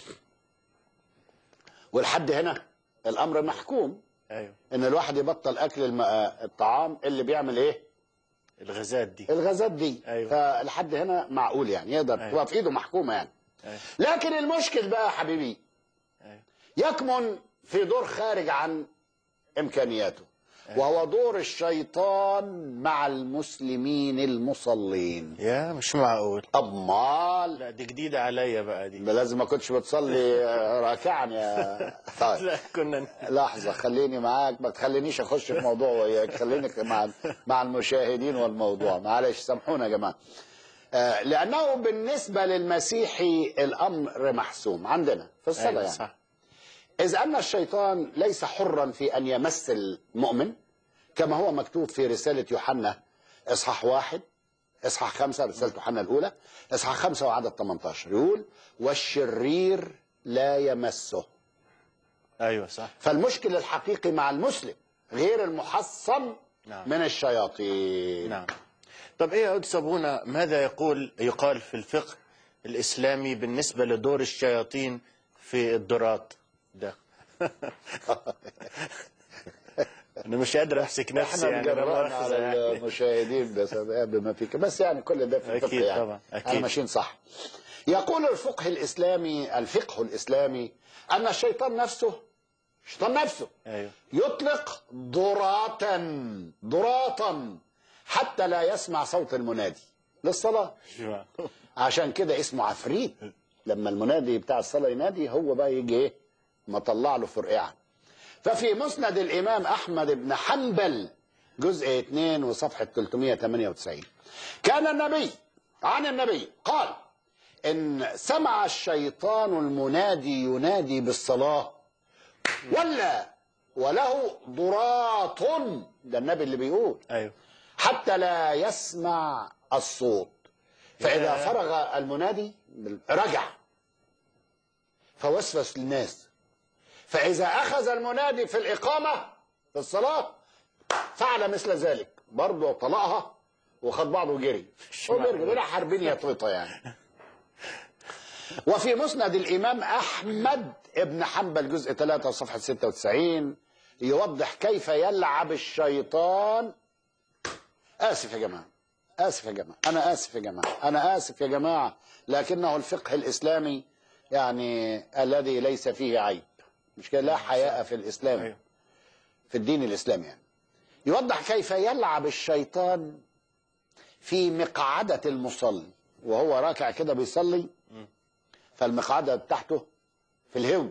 والحد هنا الأمر محكوم أيوه إن الواحد يبطل أكل الم... الطعام اللي بيعمل إيه الغازات دي الغازات دي أيوة. فالحد هنا معقول يعني يقدر أيوة. تبقى في ايده محكومه يعني أيوه لكن المشكل بقى يا حبيبي أيوه يكمن في دور خارج عن امكانياته وهو دور الشيطان مع المسلمين المصلين يا مش معقول امال لا دي جديدة عليا بقى دي ده لازم ما كنتش بتصلي راكعا يا طيب لا كنا لحظة خليني معاك ما تخلينيش اخش في موضوع وياك خليني مع مع المشاهدين والموضوع معلش سامحونا يا جماعة آه، لأنه بالنسبة للمسيحي الأمر محسوم عندنا في الصلاة أيوه يعني صح إذ أن الشيطان ليس حرا في أن يمس المؤمن كما هو مكتوب في رسالة يوحنا إصحاح واحد إصحاح خمسة رسالة يوحنا الأولى إصحاح خمسة وعدد 18 يقول والشرير لا يمسه ايوه صح فالمشكل الحقيقي مع المسلم غير المحصن نعم. من الشياطين نعم طب ايه يا أود صابونة ماذا يقول يقال في الفقه الاسلامي بالنسبه لدور الشياطين في الدرات ده انا مش قادر امسك نفسي احنا يعني لا مجربنا مؤاخذة على يعني. المشاهدين بس بما فيك بس يعني كل ده في الفقه أكيد يعني طبعا، أكيد. احنا ماشيين صح يقول الفقه الاسلامي الفقه الاسلامي ان الشيطان نفسه الشيطان نفسه ايوه يطلق ضراطا ضراطا حتى لا يسمع صوت المنادي للصلاه شو عشان كده اسمه عفريت لما المنادي بتاع الصلاه ينادي هو بقى يجي ايه مطلع له فرقعه ففي مسند الامام احمد بن حنبل جزء 2 وصفحه 398 كان النبي عن النبي قال ان سمع الشيطان المنادي ينادي بالصلاه ولا وله ضراط ده النبي اللي بيقول ايوه حتى لا يسمع الصوت فإذا يا. فرغ المنادي رجع فوسوس للناس فإذا أخذ المنادي في الإقامة في الصلاة فعل مثل ذلك برضه طلقها وخد بعضه وجري هو بيرجع بيرجع حاربين يا طويطة يعني وفي مسند الإمام أحمد ابن حنبل جزء 3 صفحة 96 يوضح كيف يلعب الشيطان آسف يا جماعة آسف يا جماعة أنا آسف يا جماعة أنا آسف يا جماعة لكنه الفقه الإسلامي يعني الذي ليس فيه عيب مش كده لا حياء في الإسلام أيوه. في الدين الإسلامي يعني يوضح كيف يلعب الشيطان في مقعدة المصلي وهو راكع كده بيصلي فالمقعدة بتاعته في الهو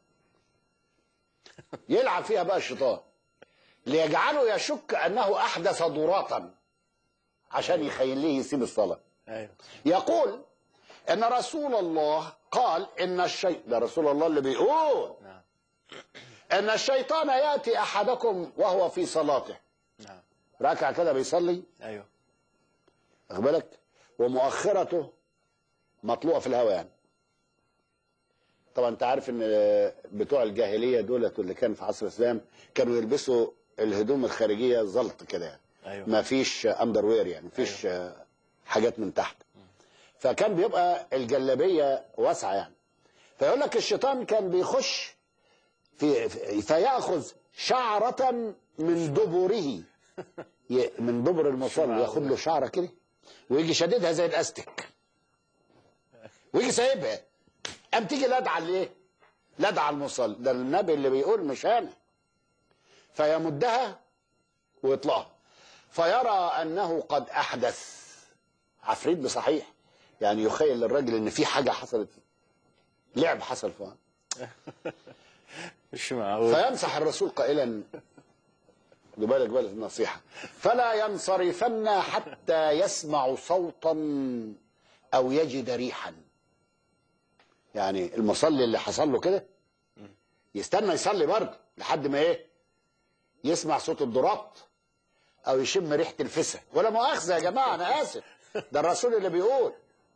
يلعب فيها بقى الشيطان ليجعله يشك أنه أحدث ضراطا عشان يخليه يسيب الصلاة ايوه يقول ان رسول الله قال ان الشيء ده رسول الله اللي بيقول نعم ان الشيطان ياتي احدكم وهو في صلاته نعم راكع كده بيصلي ايوه واخد بالك ومؤخرته مطلوعه في الهواء يعني طبعا انت عارف ان بتوع الجاهليه دولت اللي كان في عصر الاسلام كانوا يلبسوا الهدوم الخارجيه زلط كده يعني ايوه ما فيش اندر وير يعني ما فيش حاجات من تحت فكان بيبقى الجلابيه واسعه يعني فيقول لك الشيطان كان بيخش في في- فياخذ شعره من دبره ي- من دبر المصلي ياخد له شعره كده ويجي شديدها زي الاستك ويجي سايبها قام تيجي لدعه ليه؟ لدعه المصلي ده النبي اللي بيقول مش انا فيمدها ويطلقها فيرى انه قد احدث عفريت بصحيح يعني يخيل للراجل ان في حاجه حصلت لعب حصل فيها مش معقول فيمسح الرسول قائلا خدوا بالك بالك النصيحه فلا ينصرفن حتى يسمع صوتا او يجد ريحا يعني المصلي اللي حصل له كده يستنى يصلي برضه لحد ما ايه يسمع صوت الضراط او يشم ريحه الفسا ولا مؤاخذه يا جماعه انا اسف ده الرسول اللي بيقول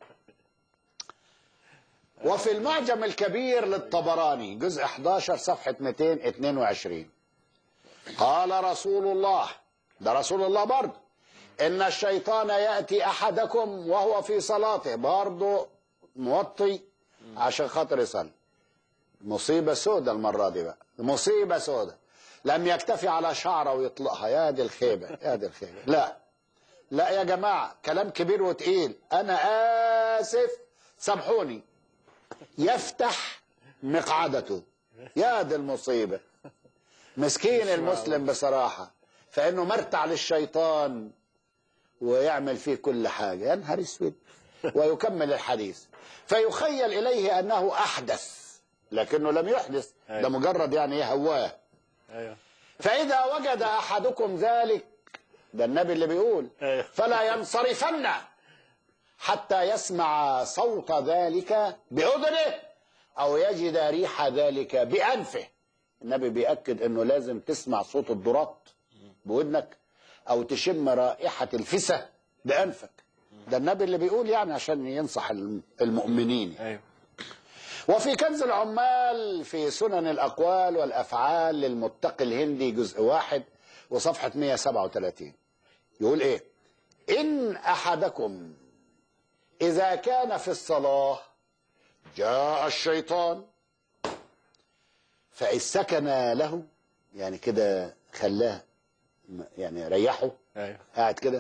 وفي المعجم الكبير للطبراني جزء 11 صفحة 222 قال رسول الله ده رسول الله برضه إن الشيطان يأتي أحدكم وهو في صلاته برضه موطي عشان خاطر يصلي مصيبة سودة المرة دي بقى مصيبة سودة لم يكتفي على شعره ويطلقها يا دي الخيبة يا دي الخيبة لا لا يا جماعة كلام كبير وتقيل أنا آسف سامحوني يفتح مقعدته يا دي المصيبة مسكين المسلم بصراحة فإنه مرتع للشيطان ويعمل فيه كل حاجة يا نهار اسود ويكمل الحديث فيخيل إليه أنه أحدث لكنه لم يحدث ده أيوة. مجرد يعني إيه هواه ايوه فإذا وجد أحدكم ذلك ده النبي اللي بيقول أيوة. فلا ينصرفن حتى يسمع صوت ذلك بأذنه أو يجد ريح ذلك بأنفه النبي بيأكد أنه لازم تسمع صوت الضراط بودنك أو تشم رائحة الفسة بأنفك ده النبي اللي بيقول يعني عشان ينصح الم- المؤمنين ايوه وفي كنز العمال في سنن الأقوال والأفعال للمتقي الهندي جزء واحد وصفحة 137 يقول إيه إن أحدكم إذا كان في الصلاة جاء الشيطان فإن سكن له يعني كده خلاه يعني ريحه ايوه قاعد كده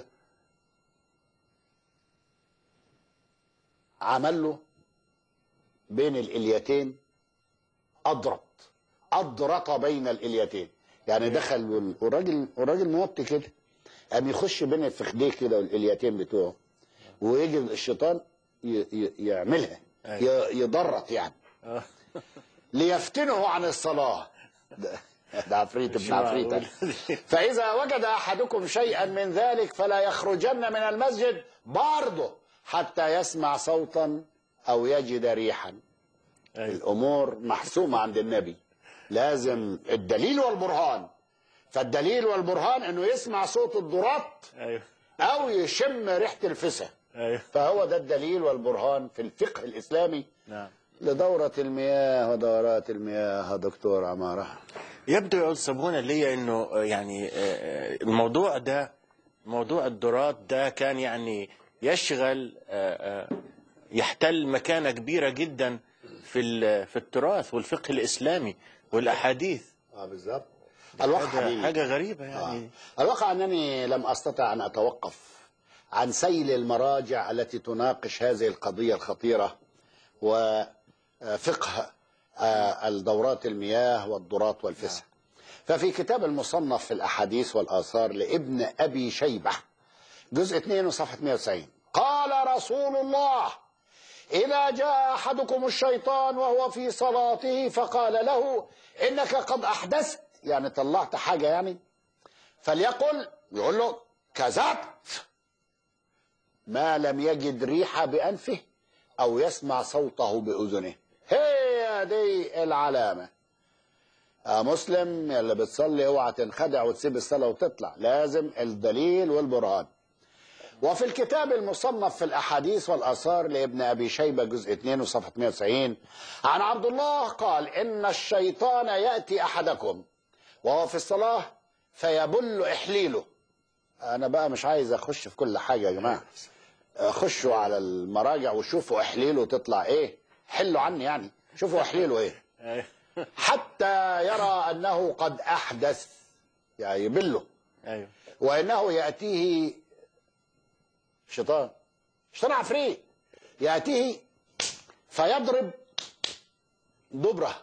عمل له بين الاليتين اضرط اضرط بين الاليتين يعني دخل وال- والراجل والراجل موطي كده قام يخش بين الفخديه كده والاليتين بتوعه ويجي الشيطان ي- ي- يعملها ي- يضرط يعني آه. ليفتنه عن الصلاه ده ده عفريت مش ابن عفريت معقول. فإذا وجد أحدكم شيئا من ذلك فلا يخرجن من المسجد برضه حتى يسمع صوتا أو يجد ريحا ايوه الأمور محسومة عند النبي لازم الدليل والبرهان فالدليل والبرهان أنه يسمع صوت الضراط ايوه أو يشم ريحة الفسا ايوه فهو ده الدليل والبرهان في الفقه الإسلامي نعم لدورة المياه ودورات المياه يا دكتور عمارة يبدو يا أستاذ صابونة لي انه يعني آه، الموضوع ده موضوع الدرات ده كان يعني يشغل آه، آه، يحتل مكانة كبيرة جدا في ال- في التراث والفقه الإسلامي والأحاديث اه بالظبط الواقع حاجة, حاجة حاجة غريبة آه. يعني الواقع أنني لم أستطع أن أتوقف عن سيل المراجع التي تناقش هذه القضية الخطيرة وفقه آه، الدورات المياه والضرات والفسح ففي كتاب المصنف في الأحاديث والآثار لابن أبي شيبة جزء 2 وصفحة 190 قال رسول الله إذا جاء أحدكم الشيطان وهو في صلاته فقال له إنك قد أحدثت يعني طلعت حاجة يعني فليقل يقول له كذبت ما لم يجد ريحة بأنفه أو يسمع صوته بأذنه هي دي العلامة يا مسلم يا اللي بتصلي اوعى تنخدع وتسيب الصلاة وتطلع لازم الدليل والبرهان وفي الكتاب المصنف في الأحاديث والآثار لابن أبي شيبة جزء 2 وصفحة 190 عن عبد الله قال إن الشيطان يأتي أحدكم وهو في الصلاة فيبل إحليله أنا بقى مش عايز أخش في كل حاجة يا جماعة خشوا على المراجع وشوفوا إحليله تطلع إيه حلوا عني يعني شوفوا إحليله إيه أيوة. حتى يرى أنه قد أحدث يعني يبله أيوة. وانه ياتيه شيطان شيطان عفريت ياتيه فيضرب دبره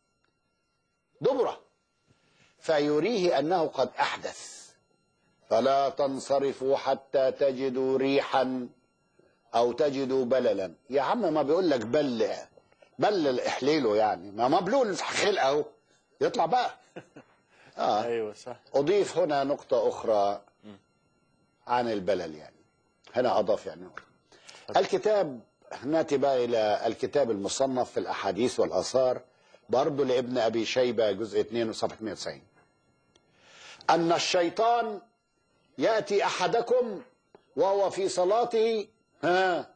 دبره فيريه انه قد احدث فلا تنصرفوا حتى تجدوا ريحا او تجدوا بللا يا عم ما بيقول لك بل بل احليله يعني ما مبلول خلقه اهو يطلع بقى اه أيوة صح أضيف هنا نقطة أخرى عن البلل يعني هنا أضاف يعني نقطة الكتاب نأتي بقى إلى الكتاب المصنف في الأحاديث والآثار برضه لابن أبي شيبة جزء 2 وصفحة 190 أن الشيطان يأتي أحدكم وهو في صلاته ها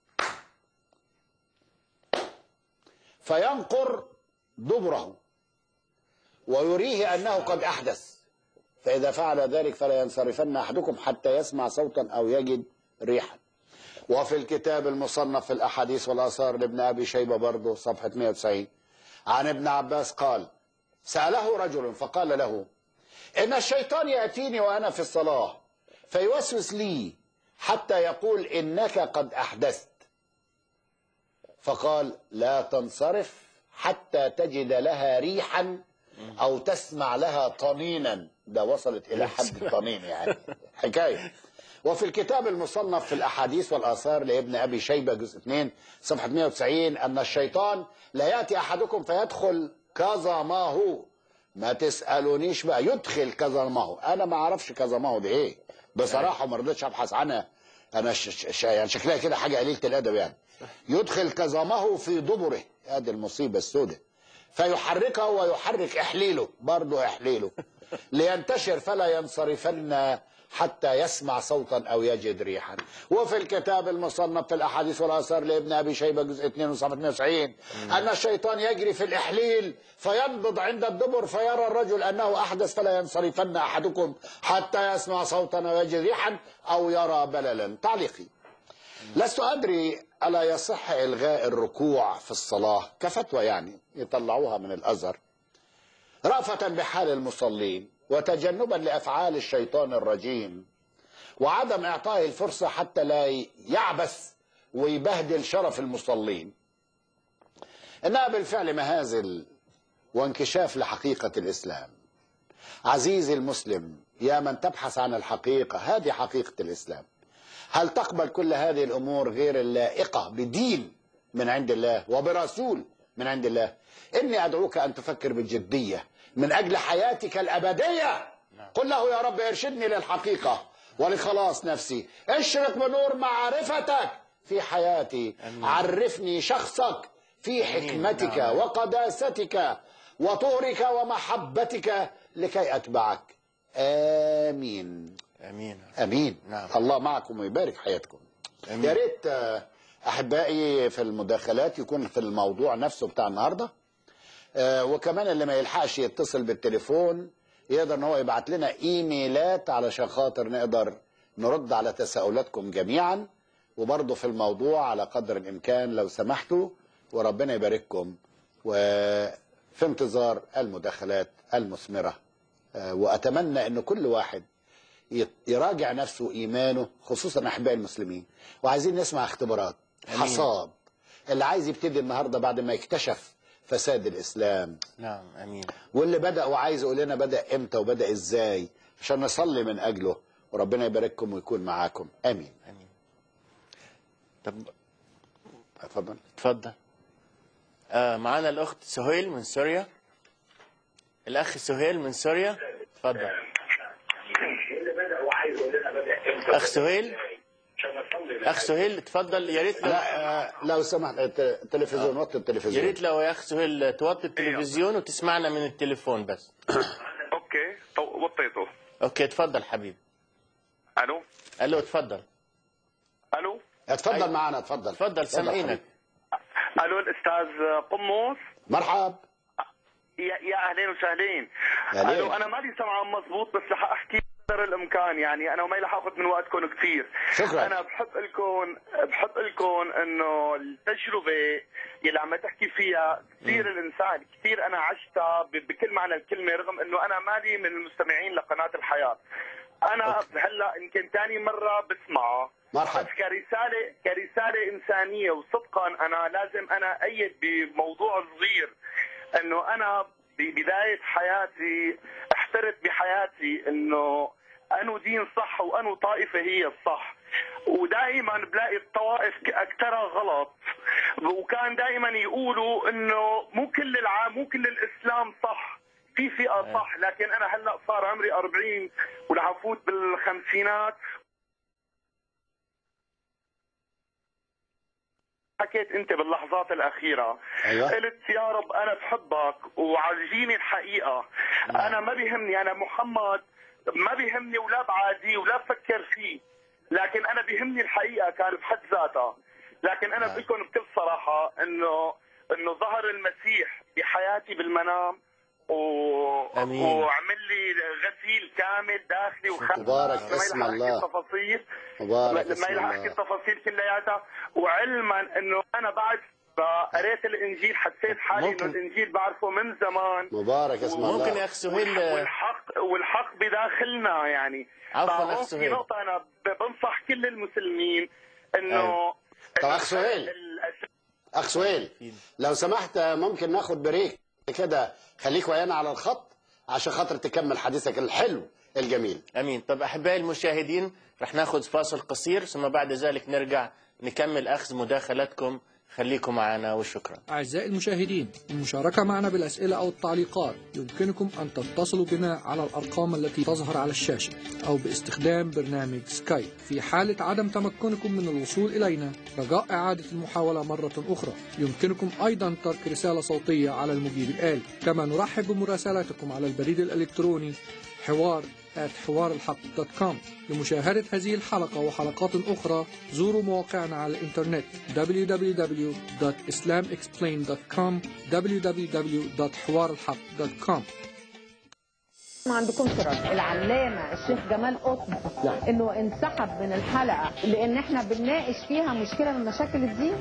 فينقر دبره ويريه أنه قد أحدث فإذا فعل ذلك فلا ينصرفن أحدكم حتى يسمع صوتا أو يجد ريحا وفي الكتاب المصنف في الأحاديث والآثار لابن أبي شيبة برضه صفحة 190 عن ابن عباس قال سأله رجل فقال له إن الشيطان يأتيني وأنا في الصلاة فيوسوس لي حتى يقول إنك قد أحدثت فقال لا تنصرف حتى تجد لها ريحا او تسمع لها طنينا ده وصلت الى حد الطنين يعني حكايه وفي الكتاب المصنف في الاحاديث والاثار لابن ابي شيبه جزء 2 صفحه 190 ان الشيطان لا ياتي احدكم فيدخل كذا ما هو ما تسالونيش بقى يدخل كذا ما هو انا ما اعرفش كذا ما هو ده ايه بصراحه ما رضيتش ابحث عنها انا ش... ش... يعني شكلها كده حاجه قليله الادب يعني يدخل كظمه في دبره هذه المصيبه السوداء فيحركه ويحرك إحليله برضه إحليله لينتشر فلا ينصرفن حتى يسمع صوتا أو يجد ريحا وفي الكتاب المصنف في الأحاديث والآثار لابن أبي شيبة جزء 2 صفحة 190 أن الشيطان يجري في الإحليل فينبض عند الدبر فيرى الرجل أنه أحدث فلا ينصرفن أحدكم حتى يسمع صوتا أو يجد ريحا أو يرى بللا تعليقي لست أدري ألا يصح إلغاء الركوع في الصلاة كفتوى يعني يطلعوها من الأزهر رأفة بحال المصلين وتجنبا لأفعال الشيطان الرجيم وعدم إعطائه الفرصة حتى لا يعبث ويبهدل شرف المصلين إنها بالفعل مهازل وانكشاف لحقيقة الإسلام عزيزي المسلم يا من تبحث عن الحقيقة هذه حقيقة الإسلام هل تقبل كل هذه الأمور غير اللائقة بدين من عند الله وبرسول من عند الله إني أدعوك أن تفكر بجدية من أجل حياتك الأبدية قل له يا رب ارشدني للحقيقة ولخلاص نفسي اشرق بنور معرفتك في حياتي عرفني شخصك في حكمتك نعم. وقداستك وطهرك ومحبتك لكي أتبعك آمين امين امين نعم. الله معكم ويبارك حياتكم آمين. يا ريت آه، احبائي في المداخلات يكون في الموضوع نفسه بتاع النهارده آه، وكمان اللي ما يلحقش يتصل بالتليفون يقدر ان هو يبعت لنا ايميلات علشان خاطر نقدر نرد على تساؤلاتكم جميعا وبرضه في الموضوع على قدر الامكان لو سمحتوا وربنا يبارككم وفي انتظار المداخلات المثمره آه، واتمنى ان كل واحد يت- يراجع نفسه ايمانه خصوصا احباء المسلمين وعايزين نسمع اختبارات أمين. حصاد اللي عايز يبتدي النهارده بعد ما يكتشف فساد الاسلام نعم امين واللي بدا وعايز يقول لنا بدا امتى وبدا ازاي عشان نصلي من اجله وربنا يبارككم ويكون معاكم امين امين طب اتفضل اتفضل آه معانا الاخت سهيل من سوريا الاخ سهيل من سوريا اتفضل اخ سهيل اخ سهيل اتفضل يا ريت لو لا آه، لو سمحت الت- التلفزيون وطي يا التلفزيون ريت لو يا اخ سهيل توطي التلفزيون وتسمعنا من التليفون بس اوكي طو... وطيته اوكي اتفضل حبيبي الو الو اتفضل الو اتفضل أيوة. معنا اتفضل اتفضل سامعينك حبيبي. الو الاستاذ قمص مرحب يا يا اهلين وسهلين أهلين. الو انا مالي سمعان مضبوط بس رح احكي قدر الامكان يعني انا وما رح اخذ من وقتكم كثير شكراً. انا بحب لكم بحب لكم انه التجربه يلي عم تحكي فيها كثير الانسان كثير انا عشتها ب- بكل معنى الكلمه رغم انه انا مالي من المستمعين لقناه الحياه انا هلا يمكن ثاني مره بسمعها مرحبا. بس كرساله كرساله انسانيه وصدقا انا لازم انا ايد بموضوع صغير انه انا ببدايه حياتي احترت بحياتي انه انو دين صح وانو طائفه هي الصح ودائما بلاقي الطوائف ك- اكثرها غلط وكان دائما يقولوا انه مو كل الع... مو كل الاسلام صح في فئه صح لكن انا هلا صار عمري 40 ورح افوت بالخمسينات حكيت انت باللحظات الاخيره أيوة. قلت يا رب انا بحبك وعالجيني الحقيقه انا ما بيهمني انا محمد ما بيهمني ولا بعاديه ولا بفكر فيه لكن انا بيهمني الحقيقه كان بحد ذاتها لكن انا نعم. بقول بكل صراحه انه انه ظهر المسيح بحياتي بالمنام و... أمين. وعمل لي غسيل كامل داخلي وخ... مبارك ما اسم يلحق أحكي الله. التفاصيل مبارك ما اسم يلحق احكي الله التفاصيل كلياتها وعلما انه انا بعد قريت الانجيل حسيت حالي ممكن- انه الانجيل بعرفه من زمان مبارك اسم الله ممكن يا اخ سهيل والحق- آه، والحق والحق بداخلنا يعني عفواً فهون أخ في سهيل. نقطة أنا ب- بنصح كل المسلمين إنه أيوة. طب أخ سهيل. ال- اخ سهيل لو سمحت ممكن ناخد بريك كده خليك ويانا على الخط عشان خاطر تكمل حديثك الحلو الجميل امين طب احبائي المشاهدين رح ناخذ فاصل قصير ثم بعد ذلك نرجع نكمل اخذ مداخلاتكم خليكم معنا وشكرا أعزائي المشاهدين المشاركة معنا بالأسئلة أو التعليقات يمكنكم أن تتصلوا بنا على الأرقام التي تظهر على الشاشة أو باستخدام برنامج سكايب في حالة عدم تمكنكم من الوصول إلينا رجاء إعادة المحاولة مرة أخرى يمكنكم أيضا ترك رسالة صوتية على المجيب الآلي كما نرحب بمراسلاتكم على البريد الإلكتروني حوار حوار الحق دوت كوم لمشاهدة هذه الحلقة وحلقات أخرى زوروا مواقعنا على الإنترنت www.islamexplained.com www.حوارالحق.com ما عندكم رد العلامة الشيخ جمال قطب انه انسحب من الحلقة لان احنا بنناقش فيها مشكلة من مشاكل الدين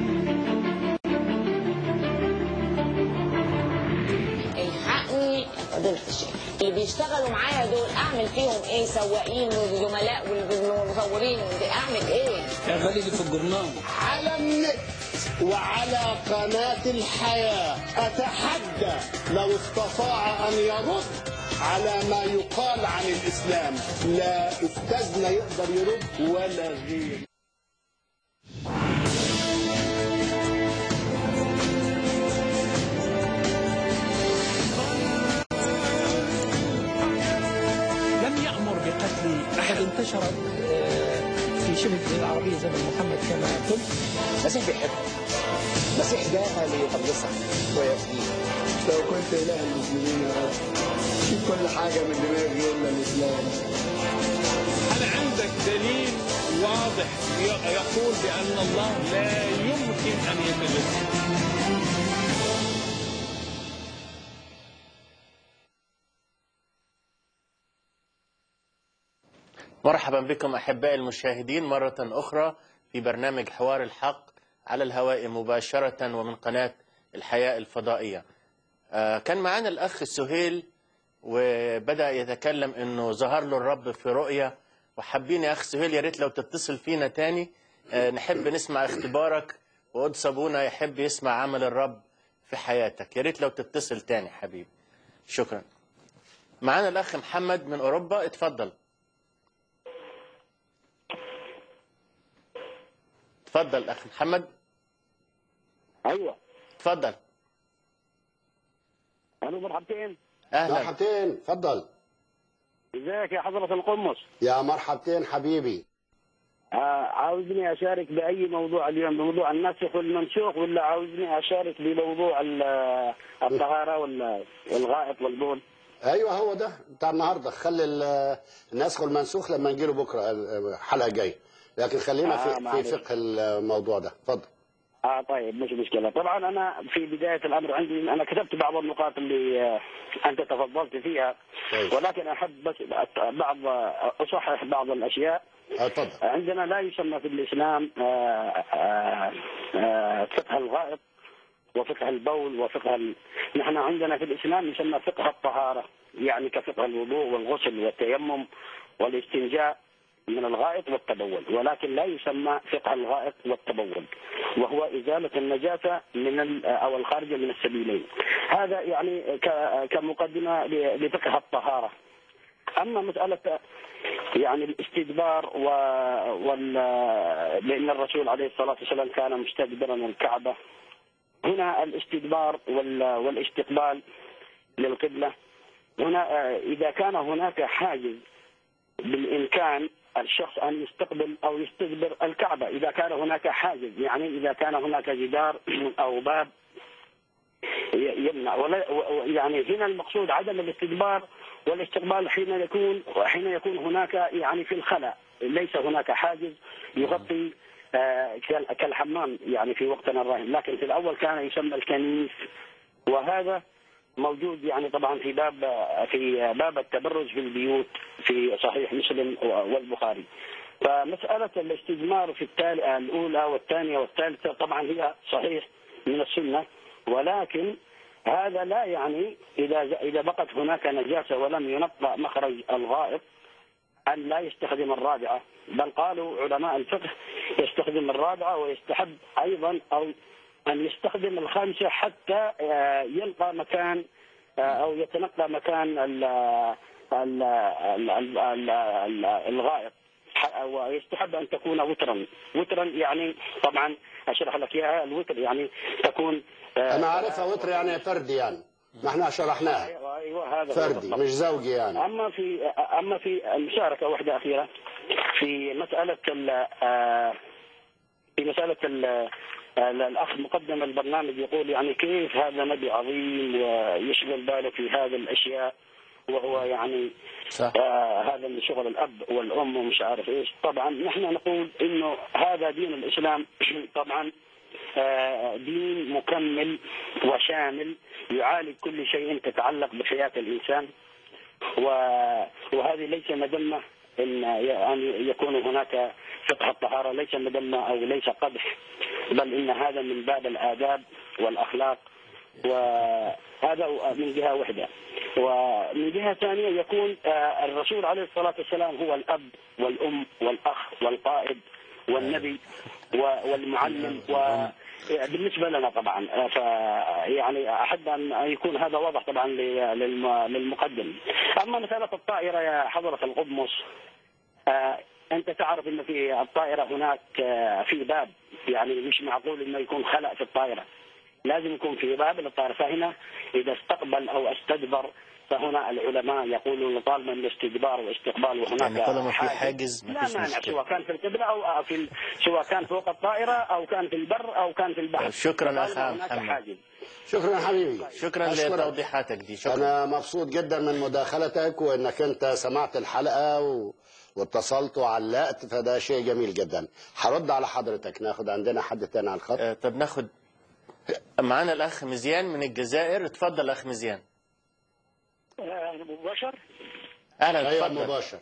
الحقني فضيلة الشيخ اللي بيشتغلوا معايا دول اعمل فيهم ايه سواقين وزملاء والمصورين اعمل ايه شغالين في الجرنان على النت وعلى قناة الحياة أتحدى لو استطاع أن يرد على ما يقال عن الإسلام لا أستاذنا يقدر يرد ولا غير لم يأمر بقتل أحد انتشرت آه، في شبه الجزيرة العربية زمن محمد كما قلت المسيح بيحب المسيح جاء ليخلصك ويفديك لو كنت اله المسلمين يا رب شيل كل حاجه من دماغي الا الاسلام هل عندك دليل واضح ي- يقول بأن الله لا يمكن أن يتجسد مرحبا بكم أحبائي المشاهدين مرة أخرى في برنامج حوار الحق على الهواء مباشرة ومن قناة الحياة الفضائية آه، كان معنا الأخ سهيل وبدأ يتكلم أنه ظهر له الرب في رؤية وحابين يا أخ سهيل يا ريت لو تتصل فينا تاني آه، نحب نسمع اختبارك وقدس أبونا يحب يسمع عمل الرب في حياتك يا ريت لو تتصل تاني حبيبي شكرا معنا الأخ محمد من أوروبا اتفضل اتفضل أخ محمد ايوه اتفضل الو مرحبتين أهلا مرحبتين اتفضل ازيك يا حضرة القمص يا مرحبتين حبيبي آه عاوزني اشارك باي موضوع اليوم بموضوع النسخ والمنسوخ ولا عاوزني اشارك بموضوع ال- الطهارة وال- والغائط والبول ايوه هو ده بتاع النهارده خلي ال- النسخ والمنسوخ لما نجيله بكره الحلقه الجايه لكن خلينا آه، في في معلش. فقه الموضوع ده اتفضل اه طيب مش مشكلة طبعا انا في بداية الامر عندي انا كتبت بعض النقاط اللي آه، انت تفضلت فيها كويس. ولكن احب بس أت- بعض اصحح بعض الاشياء آه، اتفضل عندنا لا يسمى في الإسلام آه، آه، آه، فقه الغائط وفقه البول وفقه ال... نحن عندنا في الإسلام يسمى فقه الطهارة يعني كفقه الوضوء والغسل والتيمم والاستنجاء من الغائط والتبول ولكن لا يسمى فقه الغائط والتبول وهو إزالة النجاسة من ال... أو الخارجة من السبيلين هذا يعني ك... كمقدمة ل- لفقه الطهارة أما مسألة يعني الاستدبار و... وال... لأن الرسول عليه الصلاة والسلام كان مستدبرا الكعبة هنا الاستدبار وال... والاستقبال للقبلة هنا آه، إذا كان هناك حاجز بالإمكان الشخص أن يستقبل أو يستدبر الكعبة إذا كان هناك حاجز يعني إذا كان هناك جدار أو باب ي- يمنع ولا و- و- يعني هنا المقصود عدم الاستدبار والاستقبال حين يكون حين يكون هناك يعني في الخلاء ليس هناك حاجز يغطي آه، كال- كالحمام يعني في وقتنا الراهن لكن في الاول كان يسمى الكنيس وهذا موجود يعني طبعا في باب في باب التبرج في البيوت في صحيح مسلم والبخاري فمسألة الاستثمار في التال- الأولى والثانية والثالثة طبعا هي صحيح من السنة ولكن هذا لا يعني إذا إذا بقت هناك نجاسة ولم ينقى مخرج الغائط أن لا يستخدم الرابعة بل قالوا علماء الفقه يستخدم الرابعة ويستحب أيضا أو أن يستخدم الخامسة حتى آه، يلقى مكان آه، أو يتنقى مكان ال- ال- ال- ال- ال- ال- الغائط ح- ويستحب ان تكون وترا وترا يعني طبعا اشرح لك اياها الوتر يعني تكون آه، انا عارفها وتر يعني فردي يعني ما احنا شرحناها ايوه أيوة، هذا هو فردي بالضبط. مش زوجي يعني اما في اما في المشاركه واحده اخيره في مساله ال آه، في مساله ال آه، الاخ مقدم البرنامج يقول يعني كيف هذا نبي عظيم ويشغل باله في هذه الاشياء وهو يعني صح آه هذا من شغل الاب والام ومش عارف ايش طبعا نحن نقول انه هذا دين الاسلام طبعا آه دين مكمل وشامل يعالج كل شيء تتعلق بحياه الانسان و- وهذه ليس مذمه ان يعني يكون هناك فقه الطهاره ليس مذمه او ليس قدح بل ان هذا من باب الاداب والاخلاق وهذا من جهه واحده ومن جهه ثانيه يكون آه، الرسول عليه الصلاه والسلام هو الاب والام والاخ والقائد والنبي و- والمعلم و بالنسبه لنا طبعا آه، ف يعني احب ان يكون هذا واضح طبعا ل- للم- للمقدم اما مساله الطائره يا حضره القدمس آه، انت تعرف ان في الطائره هناك آه، في باب يعني مش معقول انه يكون خلق في الطائره لازم يكون في باب للطائره فهنا اذا استقبل او استدبر فهنا العلماء يقولون طالما الاستدبار والاستقبال وهناك يعني طالما في حاجز ما لا فيش مانع مشكلة. سواء كان في القبله او أو في ال- سواء كان فوق الطائره او كان في البر او كان في البحر شكراً طالما أخ هناك محمد. حاجز. شكرا حبيبي شكرا أشكرك. لتوضيحاتك دي شكرا انا مبسوط جدا من مداخلتك وانك انت سمعت الحلقه و... واتصلت وعلقت فده شيء جميل جدا هرد على حضرتك ناخد عندنا حد تاني على الخط آه، طب ناخد معانا الاخ مزيان من الجزائر اتفضل اخ مزيان مباشر اهلا ايوه اتفضل مباشر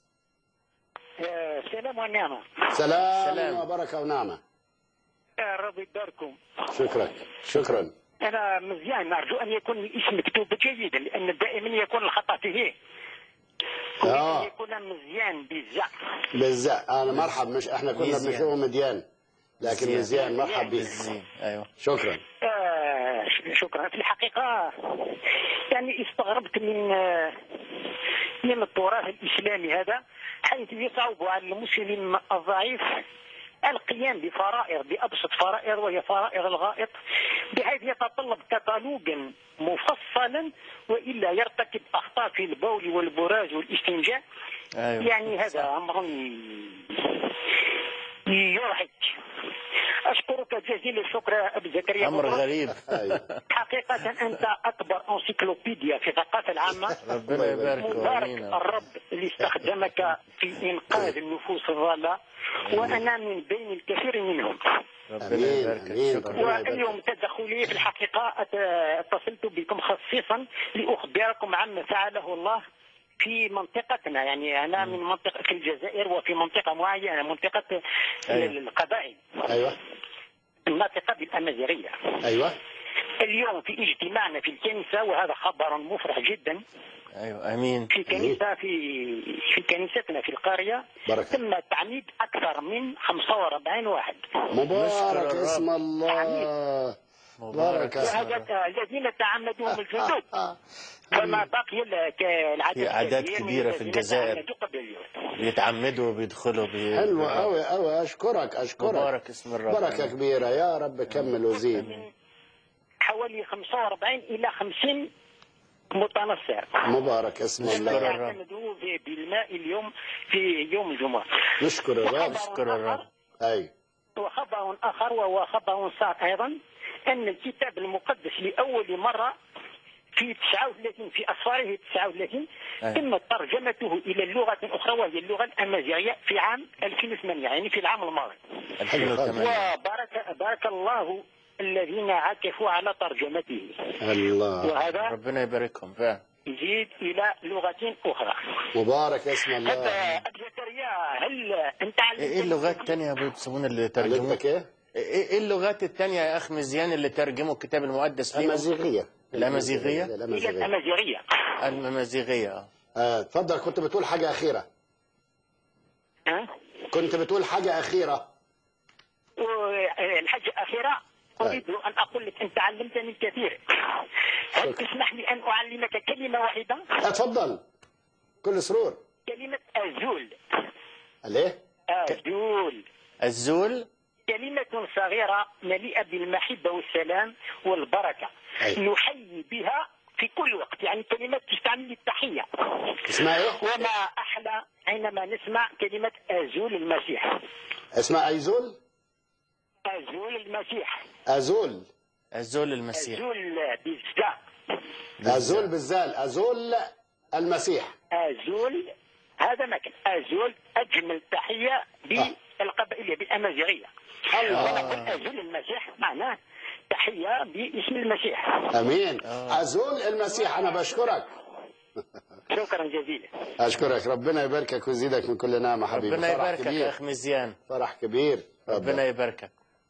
سلام والنعمة سلام, سلام. وبركه ونعمه يا رب يداركم شكرا شكرا أنا مزيان أرجو أن يكون الاسم مكتوب جيدا لأن دائما يكون الخطأ فيه اه أن يكون مزيان بالزع بالزق انا مرحب مش احنا كنا مزيان. بنكتبه مديان لكن مزيان. مزيان مرحب بيك بالزين ايوه شكرا آه شكرا في الحقيقة يعني استغربت من آه، من التراث الإسلامي هذا حيث يصعب على المسلم الضعيف القيام بفرائض بأبسط فرائض وهي فرائض الغائط بحيث يتطلب كتالوجا مفصلا وإلا يرتكب أخطاء في البول والبراز والاستنجاء ايوه يعني هذا أمر يرهق أشكرك جزيل الشكر يا أبي زكريا امر مبروك. غريب ايوه حقيقة أنت أكبر أنسيكلوبيديا في الثقافة العامة ربنا يبارك مبارك ويعينك الرب اللي استخدمك في إنقاذ النفوس الضالة وأنا من بين الكثير منهم ربنا امين يبارك امين شكرا ربنا يبارك. واليوم تدخلي في الحقيقة أت- اتصلت بكم خصيصا لأخبركم عما فعله الله في منطقتنا يعني أنا من منطقة في الجزائر وفي منطقة معينة منطقة أيوة. القبائل ايوه الناطقة بالأمازيغية ايوه اليوم في اجتماعنا في الكنيسة وهذا خبر مفرح جدا ايوه امين في كنيسة في في كنيستنا في القرية بركة. تم تعميد أكثر من 45 واحد مبارك نشكر اسم الرب. الله مبارك بارك اسم اسمك. الرب. وهذا الذين تعمدوهم الجدود فما بقي إلا كالعدد في أعداد الكبير من كبيرة في الذين الجزائر. تعمدوا قبل اليوم. بيتعمدوا وبيدخلوا بي... حلو قوي قوي اشكرك اشكرك مبارك اسم الرب بركه كبيره يا رب كمل وزيد حوالي 45 إلى 50 متنصر مبارك اسم لما الله الرب. يعتمدوا ب- بالماء اليوم في يوم الجمعة نشكر الرب نشكر الرب اي وخبر آخر وهو خبر صار أيضا أن الكتاب المقدس لأول مرة في 39 في أسفاره 39 أي. تم ترجمته إلى اللغة الأخرى وهي اللغة الأمازيغية في عام 2008 يعني في العام الماضي 2008 وبارك بارك الله الذين عكفوا على ترجمته الله وهذا ربنا يباركهم فعلا يزيد إلى لغة أخرى مبارك اسم هذا الله أبي زكريا هل أنت علمت ايه اللغات التانية يا ابو يسمون اللي ترجموا علمتك ايه؟ ايه إيه اللغات التانية يا اخ مزيان اللي ترجموا الكتاب المقدس ليهم امازيغيه الأمازيغية؟ إلى الامازيغيه الأمازيغية الامازيغية اه آه، اتفضل كنت بتقول حاجه اخيره ها؟ كنت بتقول حاجه اخيره والحاجة الأخيرة أريد أن أقول لك أنت علمتني الكثير هل شكرا. تسمح لي أن أعلمك كلمة واحدة اتفضل كل سرور كلمة أزول الايه آزول الزول كلمة صغيرة مليئة بالمحبة والسلام والبركة أي. نحيي بها في كل وقت يعني كلمة تستعمل للتحية اسمها ايه وما أحلى حينما نسمع كلمة آزول المسيح اسمها ايزول آزول المسيح ازول الزول المسيح آزول بالزاء ازول بالزال ازول المسيح آزول هذا مكان آزول أجمل تحية بالقبائلية بالأمازيغية ونقول آزول المسيح معناه تحية باسم المسيح امين ازول المسيح انا بشكرك شكرا جزيلا اشكرك ربنا يباركك ويزيدك من كل نعمه حبيبي ربنا فرح يباركك كبير. يا اخ مزيان فرح كبير ربنا يباركك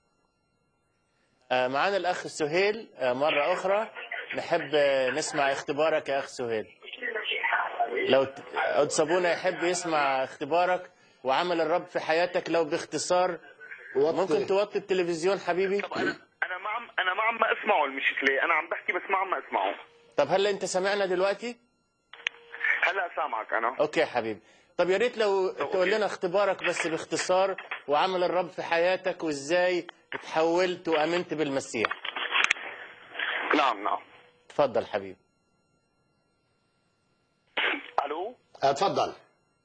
آه، معانا الاخ سهيل آه، مره اخرى نحب آه، نسمع اختبارك يا اخ سهيل لو ت- قد صابونه يحب يسمع اختبارك وعمل الرب في حياتك لو باختصار ممكن توطي التلفزيون حبيبي انا ما عم انا ما عم اسمعه المشكله انا عم بحكي بس ما عم اسمعه طب هل انت سمعنا دلوقتي هلا سامعك انا اوكي يا حبيبي طب يا ريت لو تقول لنا اختبارك بس باختصار وعمل الرب في حياتك وازاي اتحولت وامنت بالمسيح نعم نعم اتفضل حبيبي الو اتفضل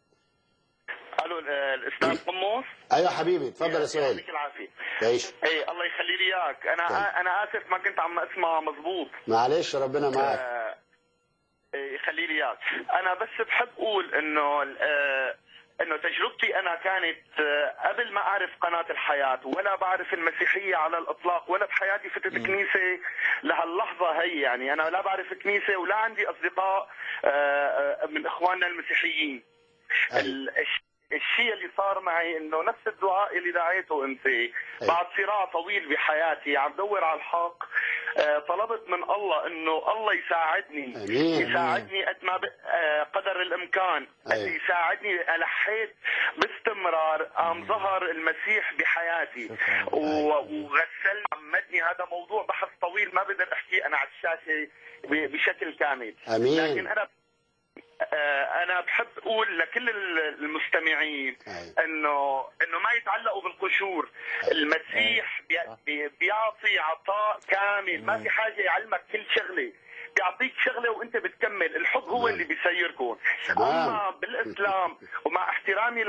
الو ال- الاستاذ قموس ايوه حبيبي اتفضل يا سهيل يعطيك العافيه تعيش اي الله يخلي لي اياك انا انا اسف ما كنت عم اسمع مزبوط معلش ربنا معاك آه، إيه، يخلي لي اياك انا بس بحب اقول انه آه، انه تجربتي انا كانت آه، قبل ما اعرف قناه الحياه ولا بعرف المسيحيه على الاطلاق ولا بحياتي فتت كنيسه لهاللحظه هي يعني انا لا بعرف كنيسه ولا عندي اصدقاء آه، آه، من اخواننا المسيحيين ال- الش- الشيء اللي صار معي انه نفس الدعاء اللي دعيته انت بعد صراع طويل بحياتي عم دور على الحق آه، طلبت من الله انه الله يساعدني آمين. يساعدني قد ما ب- آه، قدر الامكان أيوة. يساعدني الحيت باستمرار قام ظهر المسيح بحياتي و- وغسلني عمدني هذا موضوع بحث طويل ما بقدر احكيه انا على الشاشه ب- بشكل كامل آمين. لكن انا آه، انا بحب اقول لكل ال- المستمعين انه انه ما يتعلقوا بالقشور المسيح بي- بي- بيعطي عطاء كامل ما في حاجه يعلمك كل شغله بيعطيك شغله وانت بتكمل الحب هو اللي بيسيركم تمام. اما بالاسلام ومع احترامي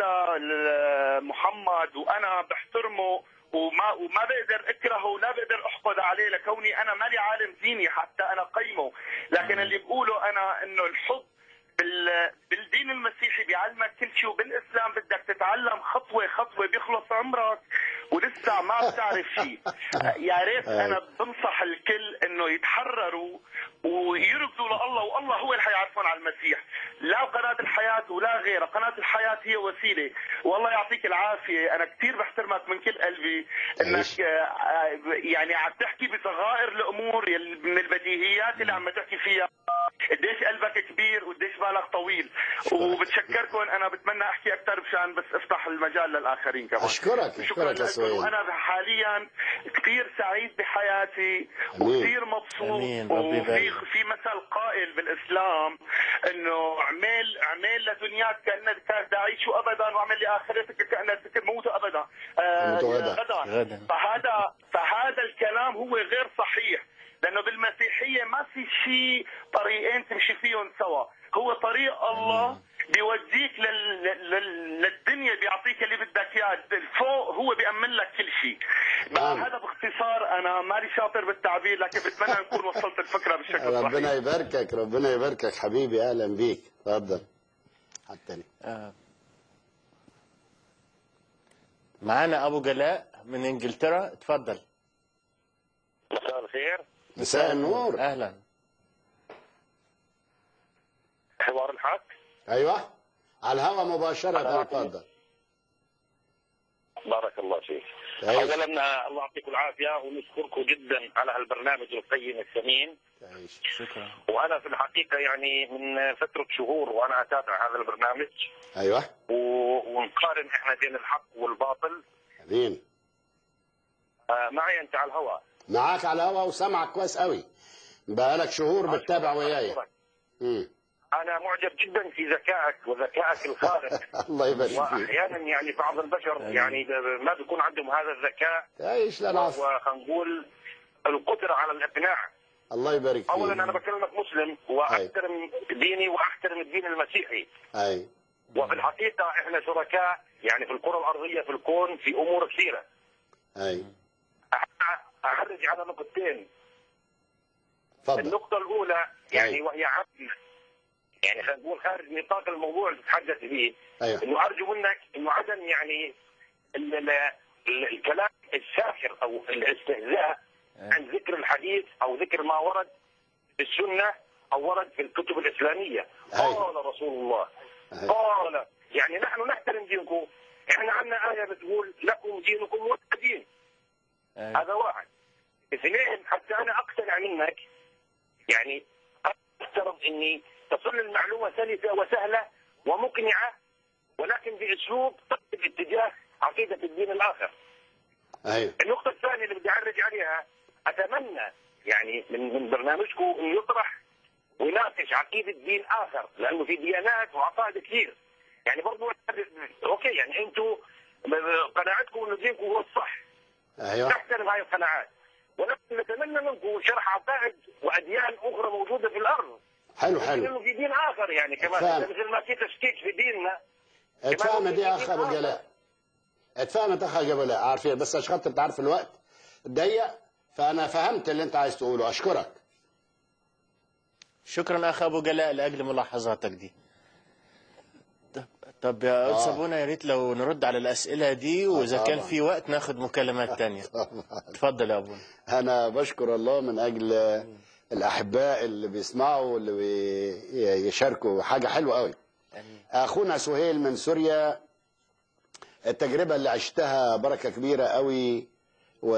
لمحمد وانا بحترمه وما وما بقدر اكرهه ولا بقدر احقد عليه لكوني انا مالي عالم ديني حتى انا قيمه لكن اللي بقوله انا انه الحب بال... بالدين المسيحي بيعلمك كل شيء وبالاسلام بدك تتعلم خطوه خطوه بيخلص عمرك ولسه ما بتعرف شيء يا ريت انا بنصح الكل انه يتحرروا ويركضوا لله والله هو اللي حيعرفون على المسيح لا قناه الحياه ولا غيرها قناه الحياه هي وسيله والله يعطيك العافيه انا كثير بحترمك من كل قلبي انك آه، يعني عم تحكي بصغائر الامور يلي من البديهيات اللي عم تحكي فيها قديش قلبك كبير وقديش بالك طويل وبتشكركم انا بتمنى احكي اكثر مشان بس افتح المجال للاخرين كمان اشكرك شكرا اشكرك يا لكم سهيل وانا حاليا كثير سعيد بحياتي وكثير مبسوط أمين. ربي وفي يبارك. في مثل قائل بالاسلام انه اعمل اعمل لدنياك كانك تعيش ابدا واعمل لاخرتك كانك تموت ابدا آه، تموت غدا. غدا. فهذا فهذا الكلام هو غير صحيح لانه بالمسيحيه ما في شيء طريقين تمشي فيهم سوا هو طريق الله بيوديك لل... لل... للدنيا بيعطيك اللي بدك اياه فوق هو بيأمن لك كل شيء بقى نعم. هذا باختصار انا مالي شاطر بالتعبير لكن بتمنى نكون وصلت الفكره بالشكل ربنا الصحيح يباركك ربنا يباركك حبيبي اهلا بيك اتفضل حتى لي. آه. معانا ابو جلاء من انجلترا اتفضل مساء الخير مساء النور اهلا حوار الحق ايوه على الهواء مباشره اتفضل بارك الله فيك تعيش. اولا الله يعطيكم العافيه ونشكركم جدا على هالبرنامج القيم الثمين تعيش. شكرا وانا في الحقيقه يعني من فتره شهور وانا اتابع هذا البرنامج ايوه و- ونقارن احنا بين الحق والباطل امين آه، معي انت على الهواء معاك على الهواء وسامعك كويس قوي بقالك شهور بتتابع وياي امم انا معجب جدا في ذكائك وذكائك الخارق الله يبارك فيك واحيانا يعني بعض البشر يعني ما بيكون عندهم هذا الذكاء تعيش للعصر وخلينا نقول القدره على الاقناع الله يبارك فيك اولا انا بكلمك مسلم واحترم ديني واحترم الدين المسيحي اي وفي الحقيقه احنا شركاء يعني في الكره الارضيه في الكون في امور كثيره اي اعرج على نقطتين تفضل النقطه الاولى يعني أي. وهي عامه يعني خلينا نقول خارج نطاق الموضوع اللي تتحدث به ايوه انه ارجو منك انه عدم يعني ال ال ال الكلام الساخر او الاستهزاء عن ذكر الحديث او ذكر ما ورد في السنه او ورد في الكتب الاسلاميه قال رسول الله قال يعني نحن نحترم دينكم احنا عندنا ايه بتقول لكم دينكم ولي دين هذا واحد اثنين حتى انا اقتنع منك يعني افترض اني تصل المعلومه سلسه وسهله ومقنعه ولكن باسلوب تقصد اتجاه عقيده الدين الاخر. ايوه النقطه الثانيه اللي بدي اعرج عليها اتمنى يعني من من برنامجكم انه يطرح ويناقش عقيده دين اخر لانه في ديانات وعقائد كثير. يعني برضه اوكي يعني انتم قناعتكم انه دينكم هو الصح. ايوه نحترم هاي القناعات. ولكن نتمنى منكم شرح عقائد واديان اخرى موجوده في الارض. حلو حلو انه في دين اخر يعني كمان فاهم. مثل ما في تشكيك في ديننا اتفهمت يا اخ ابو جلاء اتفهمت اخ ابو جلاء عارفين بس عشان خاطر انت عارف الوقت ضيق فانا فهمت اللي انت عايز تقوله اشكرك شكرا اخ ابو جلاء لاجل ملاحظاتك دي طب- طب يا آه. استاذ ابونا يا ريت لو نرد على الاسئله دي واذا كان طبعاً. في وقت ناخد مكالمات تانية اتفضل يا ابونا انا بشكر الله من اجل الاحباء اللي بيسمعوا واللي بي- يشاركوا حاجه حلوه قوي اخونا سهيل من سوريا التجربه اللي عشتها بركه كبيره قوي و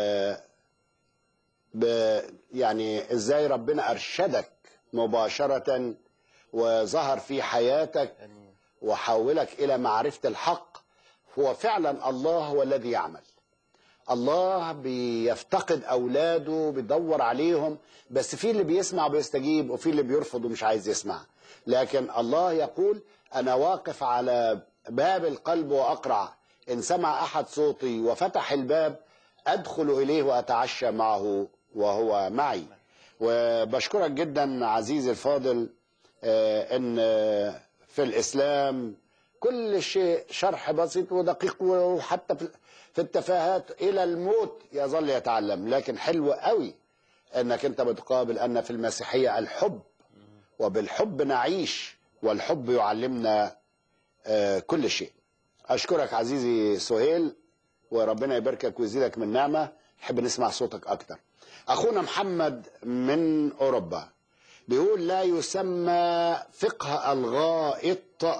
ب... يعني ازاي ربنا ارشدك مباشره وظهر في حياتك وحولك الى معرفه الحق هو فعلا الله هو الذي يعمل الله بيفتقد اولاده بيدور عليهم بس في اللي بيسمع وبيستجيب وفي اللي بيرفض ومش عايز يسمع لكن الله يقول انا واقف على باب القلب واقرع ان سمع احد صوتي وفتح الباب ادخل اليه واتعشى معه وهو معي وبشكرك جدا عزيزي الفاضل آه، ان آه، في الاسلام كل شيء شرح بسيط ودقيق وحتى في في التفاهات الى الموت يظل يتعلم لكن حلو قوي انك انت بتقابل ان في المسيحيه الحب وبالحب نعيش والحب يعلمنا آه، كل شيء اشكرك عزيزي سهيل وربنا يباركك ويزيدك من نعمه نحب نسمع صوتك اكتر اخونا محمد من اوروبا بيقول لا يسمى فقه الغائط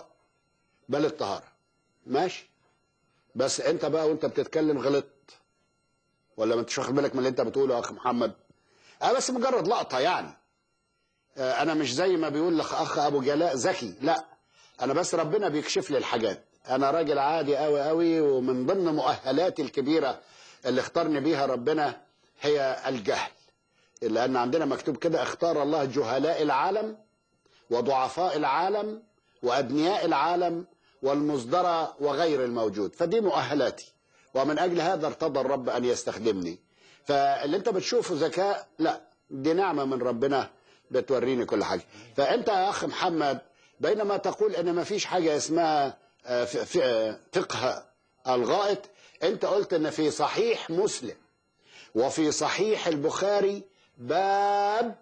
بل الطهاره ماشي بس انت بقى وانت بتتكلم غلط ولا ما انتش واخد بالك من اللي انت بتقوله يا اخ محمد اه بس مجرد لقطه يعني آه انا مش زي ما بيقول لك اخ ابو جلاء ذكي لا انا بس ربنا بيكشف لي الحاجات انا راجل عادي قوي قوي ومن ضمن مؤهلاتي الكبيره اللي اختارني بيها ربنا هي الجهل لان عندنا مكتوب كده اختار الله جهلاء العالم وضعفاء العالم وابنياء العالم والمصدرة وغير الموجود فدي مؤهلاتي ومن أجل هذا ارتضى الرب أن يستخدمني فاللي انت بتشوفه ذكاء لا دي نعمة من ربنا بتوريني كل حاجة فأنت يا أخ محمد بينما تقول أن ما فيش حاجة اسمها آه، ف- ف- آه، فقه الغائط أنت قلت أن في صحيح مسلم وفي صحيح البخاري باب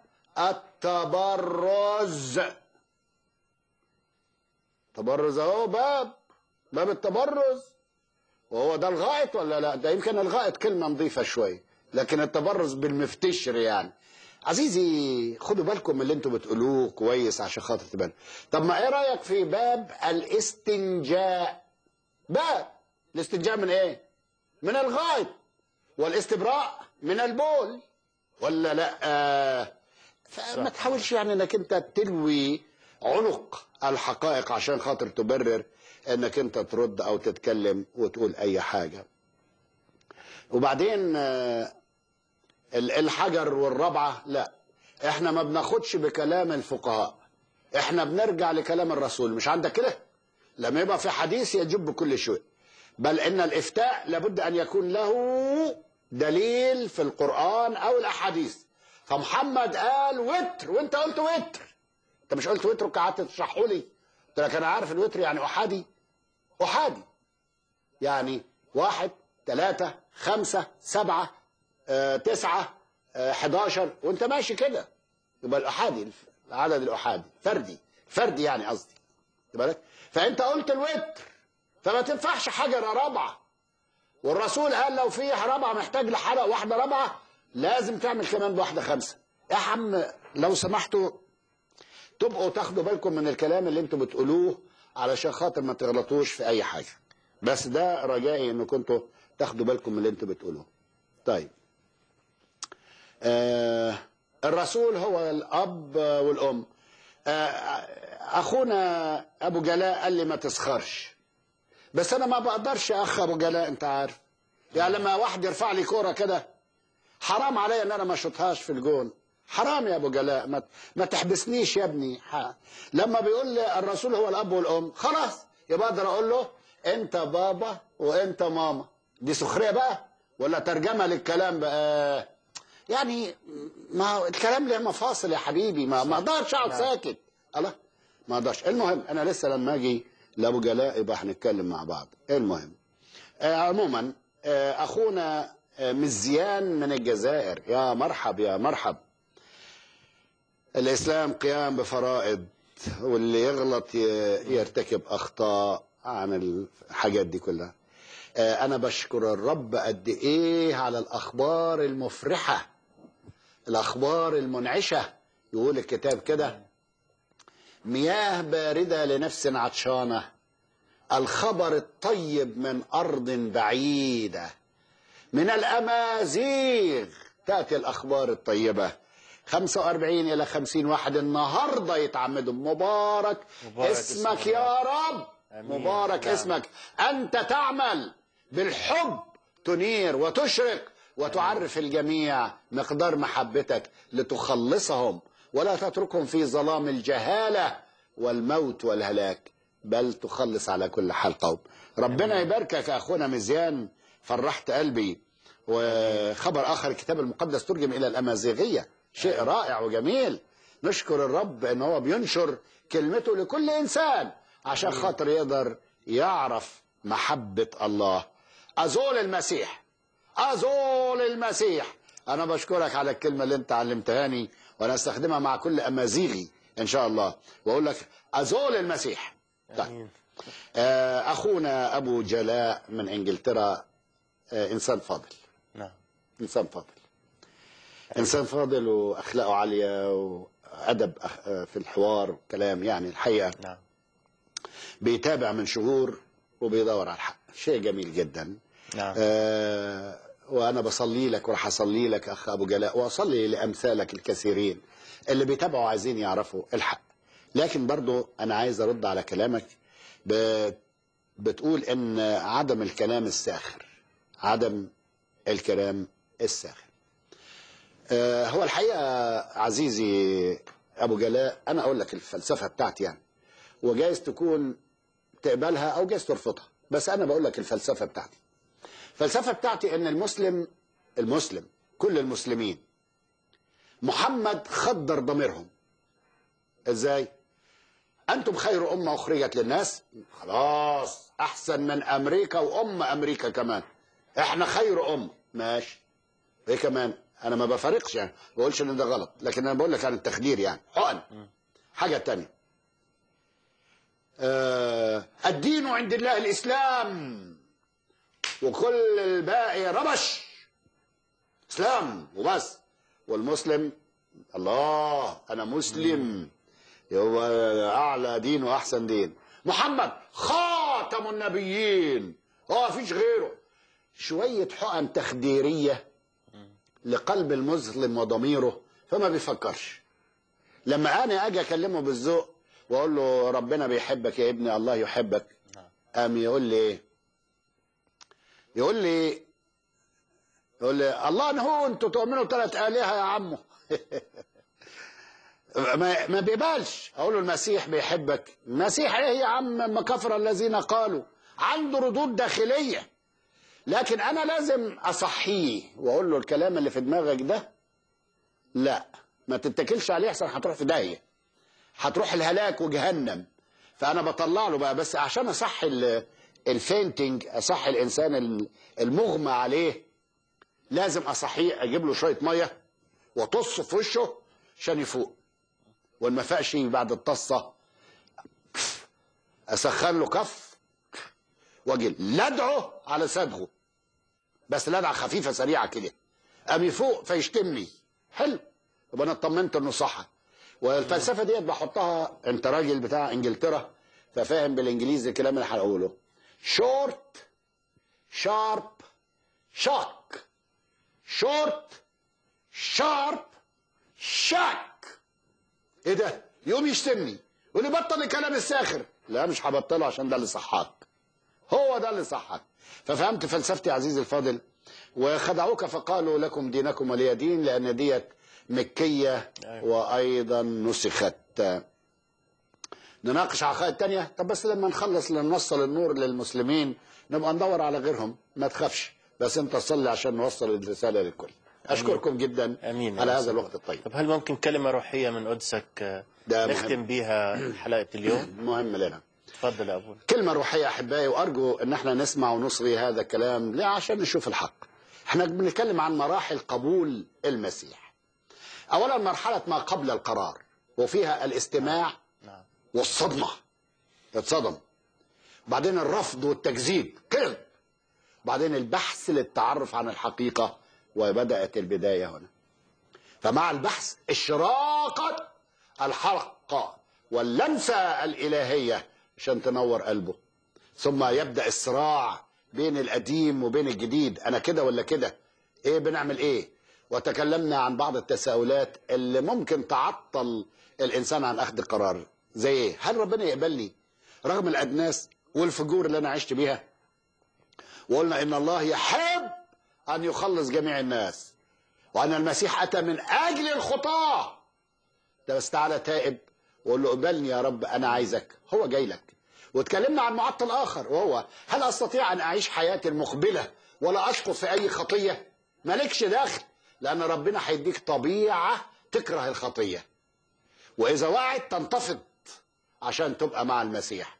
التبرز تبرز اهو باب باب التبرز وهو ده الغائط ولا لا ده يمكن الغائط كلمه نظيفه شويه لكن التبرز بالمفتشر يعني عزيزي خدوا بالكم من اللي انتوا بتقولوه كويس عشان خاطر تبان طب ما ايه رايك في باب الاستنجاء باب الاستنجاء من ايه من الغائط والاستبراء من البول ولا لا آه فما تحاولش يعني انك انت تلوي عنق الحقائق عشان خاطر تبرر انك انت ترد او تتكلم وتقول اي حاجه وبعدين آه، ال- الحجر والربعه لا احنا ما بناخدش بكلام الفقهاء احنا بنرجع لكلام الرسول مش عندك كده لما يبقى في حديث يجب كل شيء بل ان الافتاء لابد ان يكون له دليل في القران او الاحاديث فمحمد قال وتر وانت قلت وتر انت مش قلت وتر وقعدت تشرحه لي قلت لك انا عارف الوتر يعني احادي احادي يعني واحد ثلاثة خمسة سبعة آه، تسعة آه، 11 وانت ماشي كده يبقى الأحادي العدد الأحادي فردي فردي يعني قصدي خد بالك فأنت قلت الوتر فما تنفعش حجرة رابعة والرسول قال لو في رابعة محتاج لحلقة واحدة رابعة لازم تعمل كمان بواحدة خمسة يا عم لو سمحتوا تبقوا تاخدوا بالكم من الكلام اللي انتوا بتقولوه علشان خاطر ما تغلطوش في أي حاجة بس ده رجائي ان كنتوا تاخدوا بالكم من اللي انتوا بتقولوه طيب آه الرسول هو الاب والام آه اخونا ابو جلاء قال لي ما تسخرش بس انا ما بقدرش يا اخ ابو جلاء انت عارف يعني لما واحد يرفع لي كوره كده حرام عليا ان انا ما اشوطهاش في الجون حرام يا ابو جلاء ما, ما تحبسنيش يا ابني ح- لما بيقول لي الرسول هو الاب والام خلاص يبقى اقدر اقول له انت بابا وانت ماما دي سخريه بقى ولا ترجمه للكلام بقى يعني ما هو الكلام له مفاصل يا حبيبي ما ما اقدرش اقعد نعم. ساكت الله ما اقدرش المهم انا لسه لما اجي لابو جلاء يبقى هنتكلم مع بعض المهم آه عموما آه اخونا آه مزيان من الجزائر يا مرحب يا مرحب الاسلام قيام بفرائض واللي يغلط ي- يرتكب اخطاء عن الحاجات دي كلها آه، انا بشكر الرب قد ايه على الاخبار المفرحه الاخبار المنعشه يقول الكتاب كده مياه بارده لنفس عطشانه الخبر الطيب من ارض بعيده من الامازيغ تاتي الاخبار الطيبه 45 الى 50 واحد النهارده يتعمدوا مبارك, مبارك اسمك اسمك يا رب آمين. مبارك نعم. اسمك انت تعمل بالحب تنير وتشرق وتعرف الجميع مقدار محبتك لتخلصهم ولا تتركهم في ظلام الجهاله والموت والهلاك بل تخلص على كل حال قوم ربنا يباركك يا اخونا مزيان فرحت قلبي وخبر اخر الكتاب المقدس ترجم الى الامازيغيه شيء رائع وجميل نشكر الرب ان هو بينشر كلمته لكل انسان عشان خاطر يقدر يعرف محبه الله ازول المسيح ازول المسيح انا بشكرك على الكلمه اللي انت علمتهاني وانا استخدمها مع كل امازيغي ان شاء الله واقول لك ازول المسيح طيب آه، اخونا ابو جلاء من انجلترا آه، انسان فاضل نعم انسان فاضل انسان فاضل واخلاقه عاليه وادب أخ- آه، في الحوار والكلام يعني الحقيقه نعم بيتابع من شهور وبيدور على الحق شيء جميل جدا نعم آه وانا بصلي لك وراح اصلي لك اخ ابو جلاء واصلي لامثالك الكثيرين اللي بيتابعوا عايزين يعرفوا الحق لكن برضو انا عايز ارد على كلامك ب... بتقول ان عدم الكلام الساخر عدم الكلام الساخر آه هو الحقيقه عزيزي ابو جلاء انا اقول لك الفلسفه بتاعتي يعني وجايز تكون تقبلها او جايز ترفضها بس انا بقول لك الفلسفه بتاعتي الفلسفه بتاعتي ان المسلم المسلم كل المسلمين محمد خدر ضميرهم ازاي انتم خير امه اخرجت للناس خلاص احسن من امريكا وام امريكا كمان احنا خير امه ماشي ايه كمان انا ما بفرقش يعني ما بقولش ان ده غلط لكن انا بقول لك عن التخدير يعني حقن حاجه تانية آه الدين عند الله الاسلام وكل الباقي ربش اسلام وبس والمسلم الله انا مسلم هو اعلى دين واحسن دين محمد خاتم النبيين هو مفيش غيره شويه حقن تخديريه لقلب المسلم وضميره فما بيفكرش لما انا اجي اكلمه بالذوق واقول له ربنا بيحبك يا ابني الله يحبك قام يقول لي ايه يقول لي يقول لي الله هو انتوا تؤمنوا ثلاث الهه يا عمو ما, ما بيقبلش اقول له المسيح بيحبك المسيح ايه يا عم ما كفر الذين قالوا عنده ردود داخليه لكن انا لازم اصحيه واقول له الكلام اللي في دماغك ده لا ما تتكلش عليه احسن هتروح في داهيه هتروح الهلاك وجهنم فانا بطلع له بقى بس عشان اصحي ال- الفينتنج اصحي الانسان ال- المغمى عليه لازم اصحيه اجيب له شويه ميه واطص في وشه عشان يفوق وان ما فاقش بعد الطصه اسخن له كف واجي لدعه على صدغه بس لدعه خفيفه سريعه كده قام يفوق فيشتمني حلو يبقى انا اطمنت انه صح والفلسفه ديت بحطها انت راجل بتاع انجلترا ففاهم بالانجليزي الكلام اللي هقوله شورت شارب شاك شورت شارب شاك ايه ده يقوم يشتمني يقول لي بطل الكلام الساخر لا مش هبطله عشان ده اللي صحاك هو ده اللي صحك ففهمت فلسفتي يا عزيزي الفاضل وخدعوك فقالوا لكم دينكم ولي دين لان ديت مكيه وايضا نسخت نناقش عقائد تانية طب بس لما نخلص نوصل النور للمسلمين نبقى ندور على غيرهم ما تخافش بس انت صلي عشان نوصل الرساله للكل اشكركم جدا امين على هذا الوقت الطيب طب هل ممكن كلمه روحيه من قدسك آه، ده مهم. نختم بيها حلقه اليوم مهم لنا تفضل يا ابونا كلمة روحية أحبائي وأرجو أن احنا نسمع ونصغي هذا الكلام لا عشان نشوف الحق احنا بنتكلم عن مراحل قبول المسيح أولا مرحلة ما قبل القرار وفيها الاستماع نعم. والصدمة اتصدم بعدين الرفض والتكذيب كذب بعدين البحث للتعرف عن الحقيقة وبدأت البداية هنا فمع البحث إشراقة الحلقة واللمسة الإلهية عشان تنور قلبه ثم يبدأ الصراع بين القديم وبين الجديد أنا كده ولا كده إيه بنعمل إيه وتكلمنا عن بعض التساؤلات اللي ممكن تعطل الإنسان عن أخذ قرار زي إيه هل ربنا يقبلني رغم الأدناس والفجور اللي أنا عشت بيها وقلنا إن الله يحب أن يخلص جميع الناس وأن المسيح أتى من أجل الخطاة ده بس تعالى تائب وقول له قبلني يا رب أنا عايزك هو جاي لك واتكلمنا عن معطل آخر وهو هل أستطيع أن أعيش حياتي المقبلة ولا أشقط في أي خطية مالكش دخل لأن ربنا هيديك طبيعة تكره الخطية وإذا وعد تنتفض عشان تبقى مع المسيح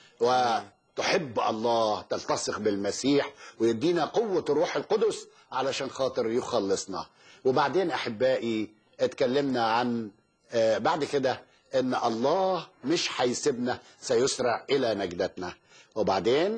وتحب الله تلتصق بالمسيح ويدينا قوة الروح القدس علشان خاطر يخلصنا وبعدين أحبائي اتكلمنا عن آه، بعد كده ان الله مش هيسيبنا سيسرع الى نجدتنا وبعدين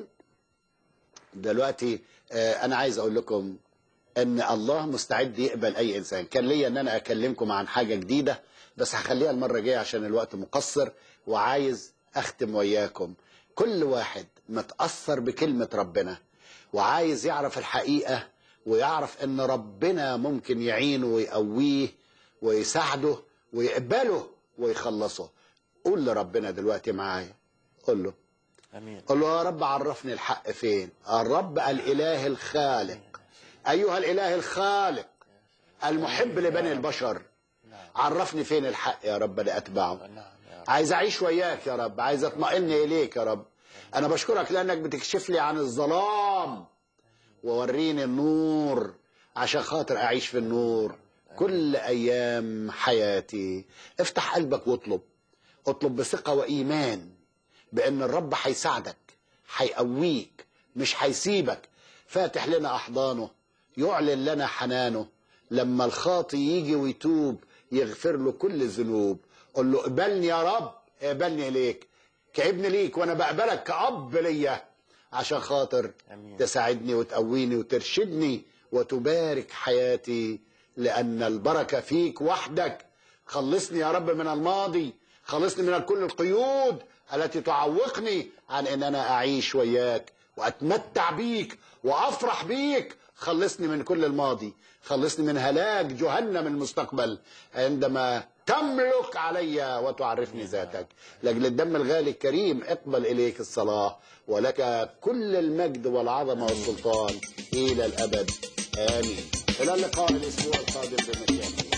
دلوقتي آه، انا عايز اقول لكم ان الله مستعد يقبل اي انسان كان ليا ان انا اكلمكم عن حاجه جديده بس هخليها المره الجايه عشان الوقت مقصر وعايز اختم وياكم كل واحد متاثر بكلمه ربنا وعايز يعرف الحقيقه ويعرف ان ربنا ممكن يعينه ويقويه ويساعده ويقبله ويخلصه قول لربنا دلوقتي معايا قول له امين قل له يا رب عرفني الحق فين الرب الاله الخالق ايها الاله الخالق المحب لبني البشر عرفني فين الحق يا رب لاتبعه عايز اعيش وياك يا رب عايز اطمئن اليك يا رب انا بشكرك لانك بتكشف لي عن الظلام ووريني النور عشان خاطر اعيش في النور كل ايام حياتي افتح قلبك واطلب اطلب بثقه وايمان بان الرب هيساعدك هيقويك مش هيسيبك فاتح لنا احضانه يعلن لنا حنانه لما الخاطي يجي ويتوب يغفر له كل الذنوب قل له اقبلني يا رب اقبلني اليك كابن ليك وانا بقبلك كاب ليا عشان خاطر امين تساعدني وتقويني وترشدني وتبارك حياتي لأن البركة فيك وحدك خلصني يا رب من الماضي خلصني من كل القيود التي تعوقني عن أن أنا أعيش وياك وأتمتع بيك وأفرح بيك خلصني من كل الماضي خلصني من هلاك جهنم المستقبل عندما تملك علي وتعرفني ذاتك لاجل الدم الغالي الكريم اقبل اليك الصلاه ولك كل المجد والعظمه والسلطان الى الابد امين الى اللقاء الاسبوع القادم بمشيئه الله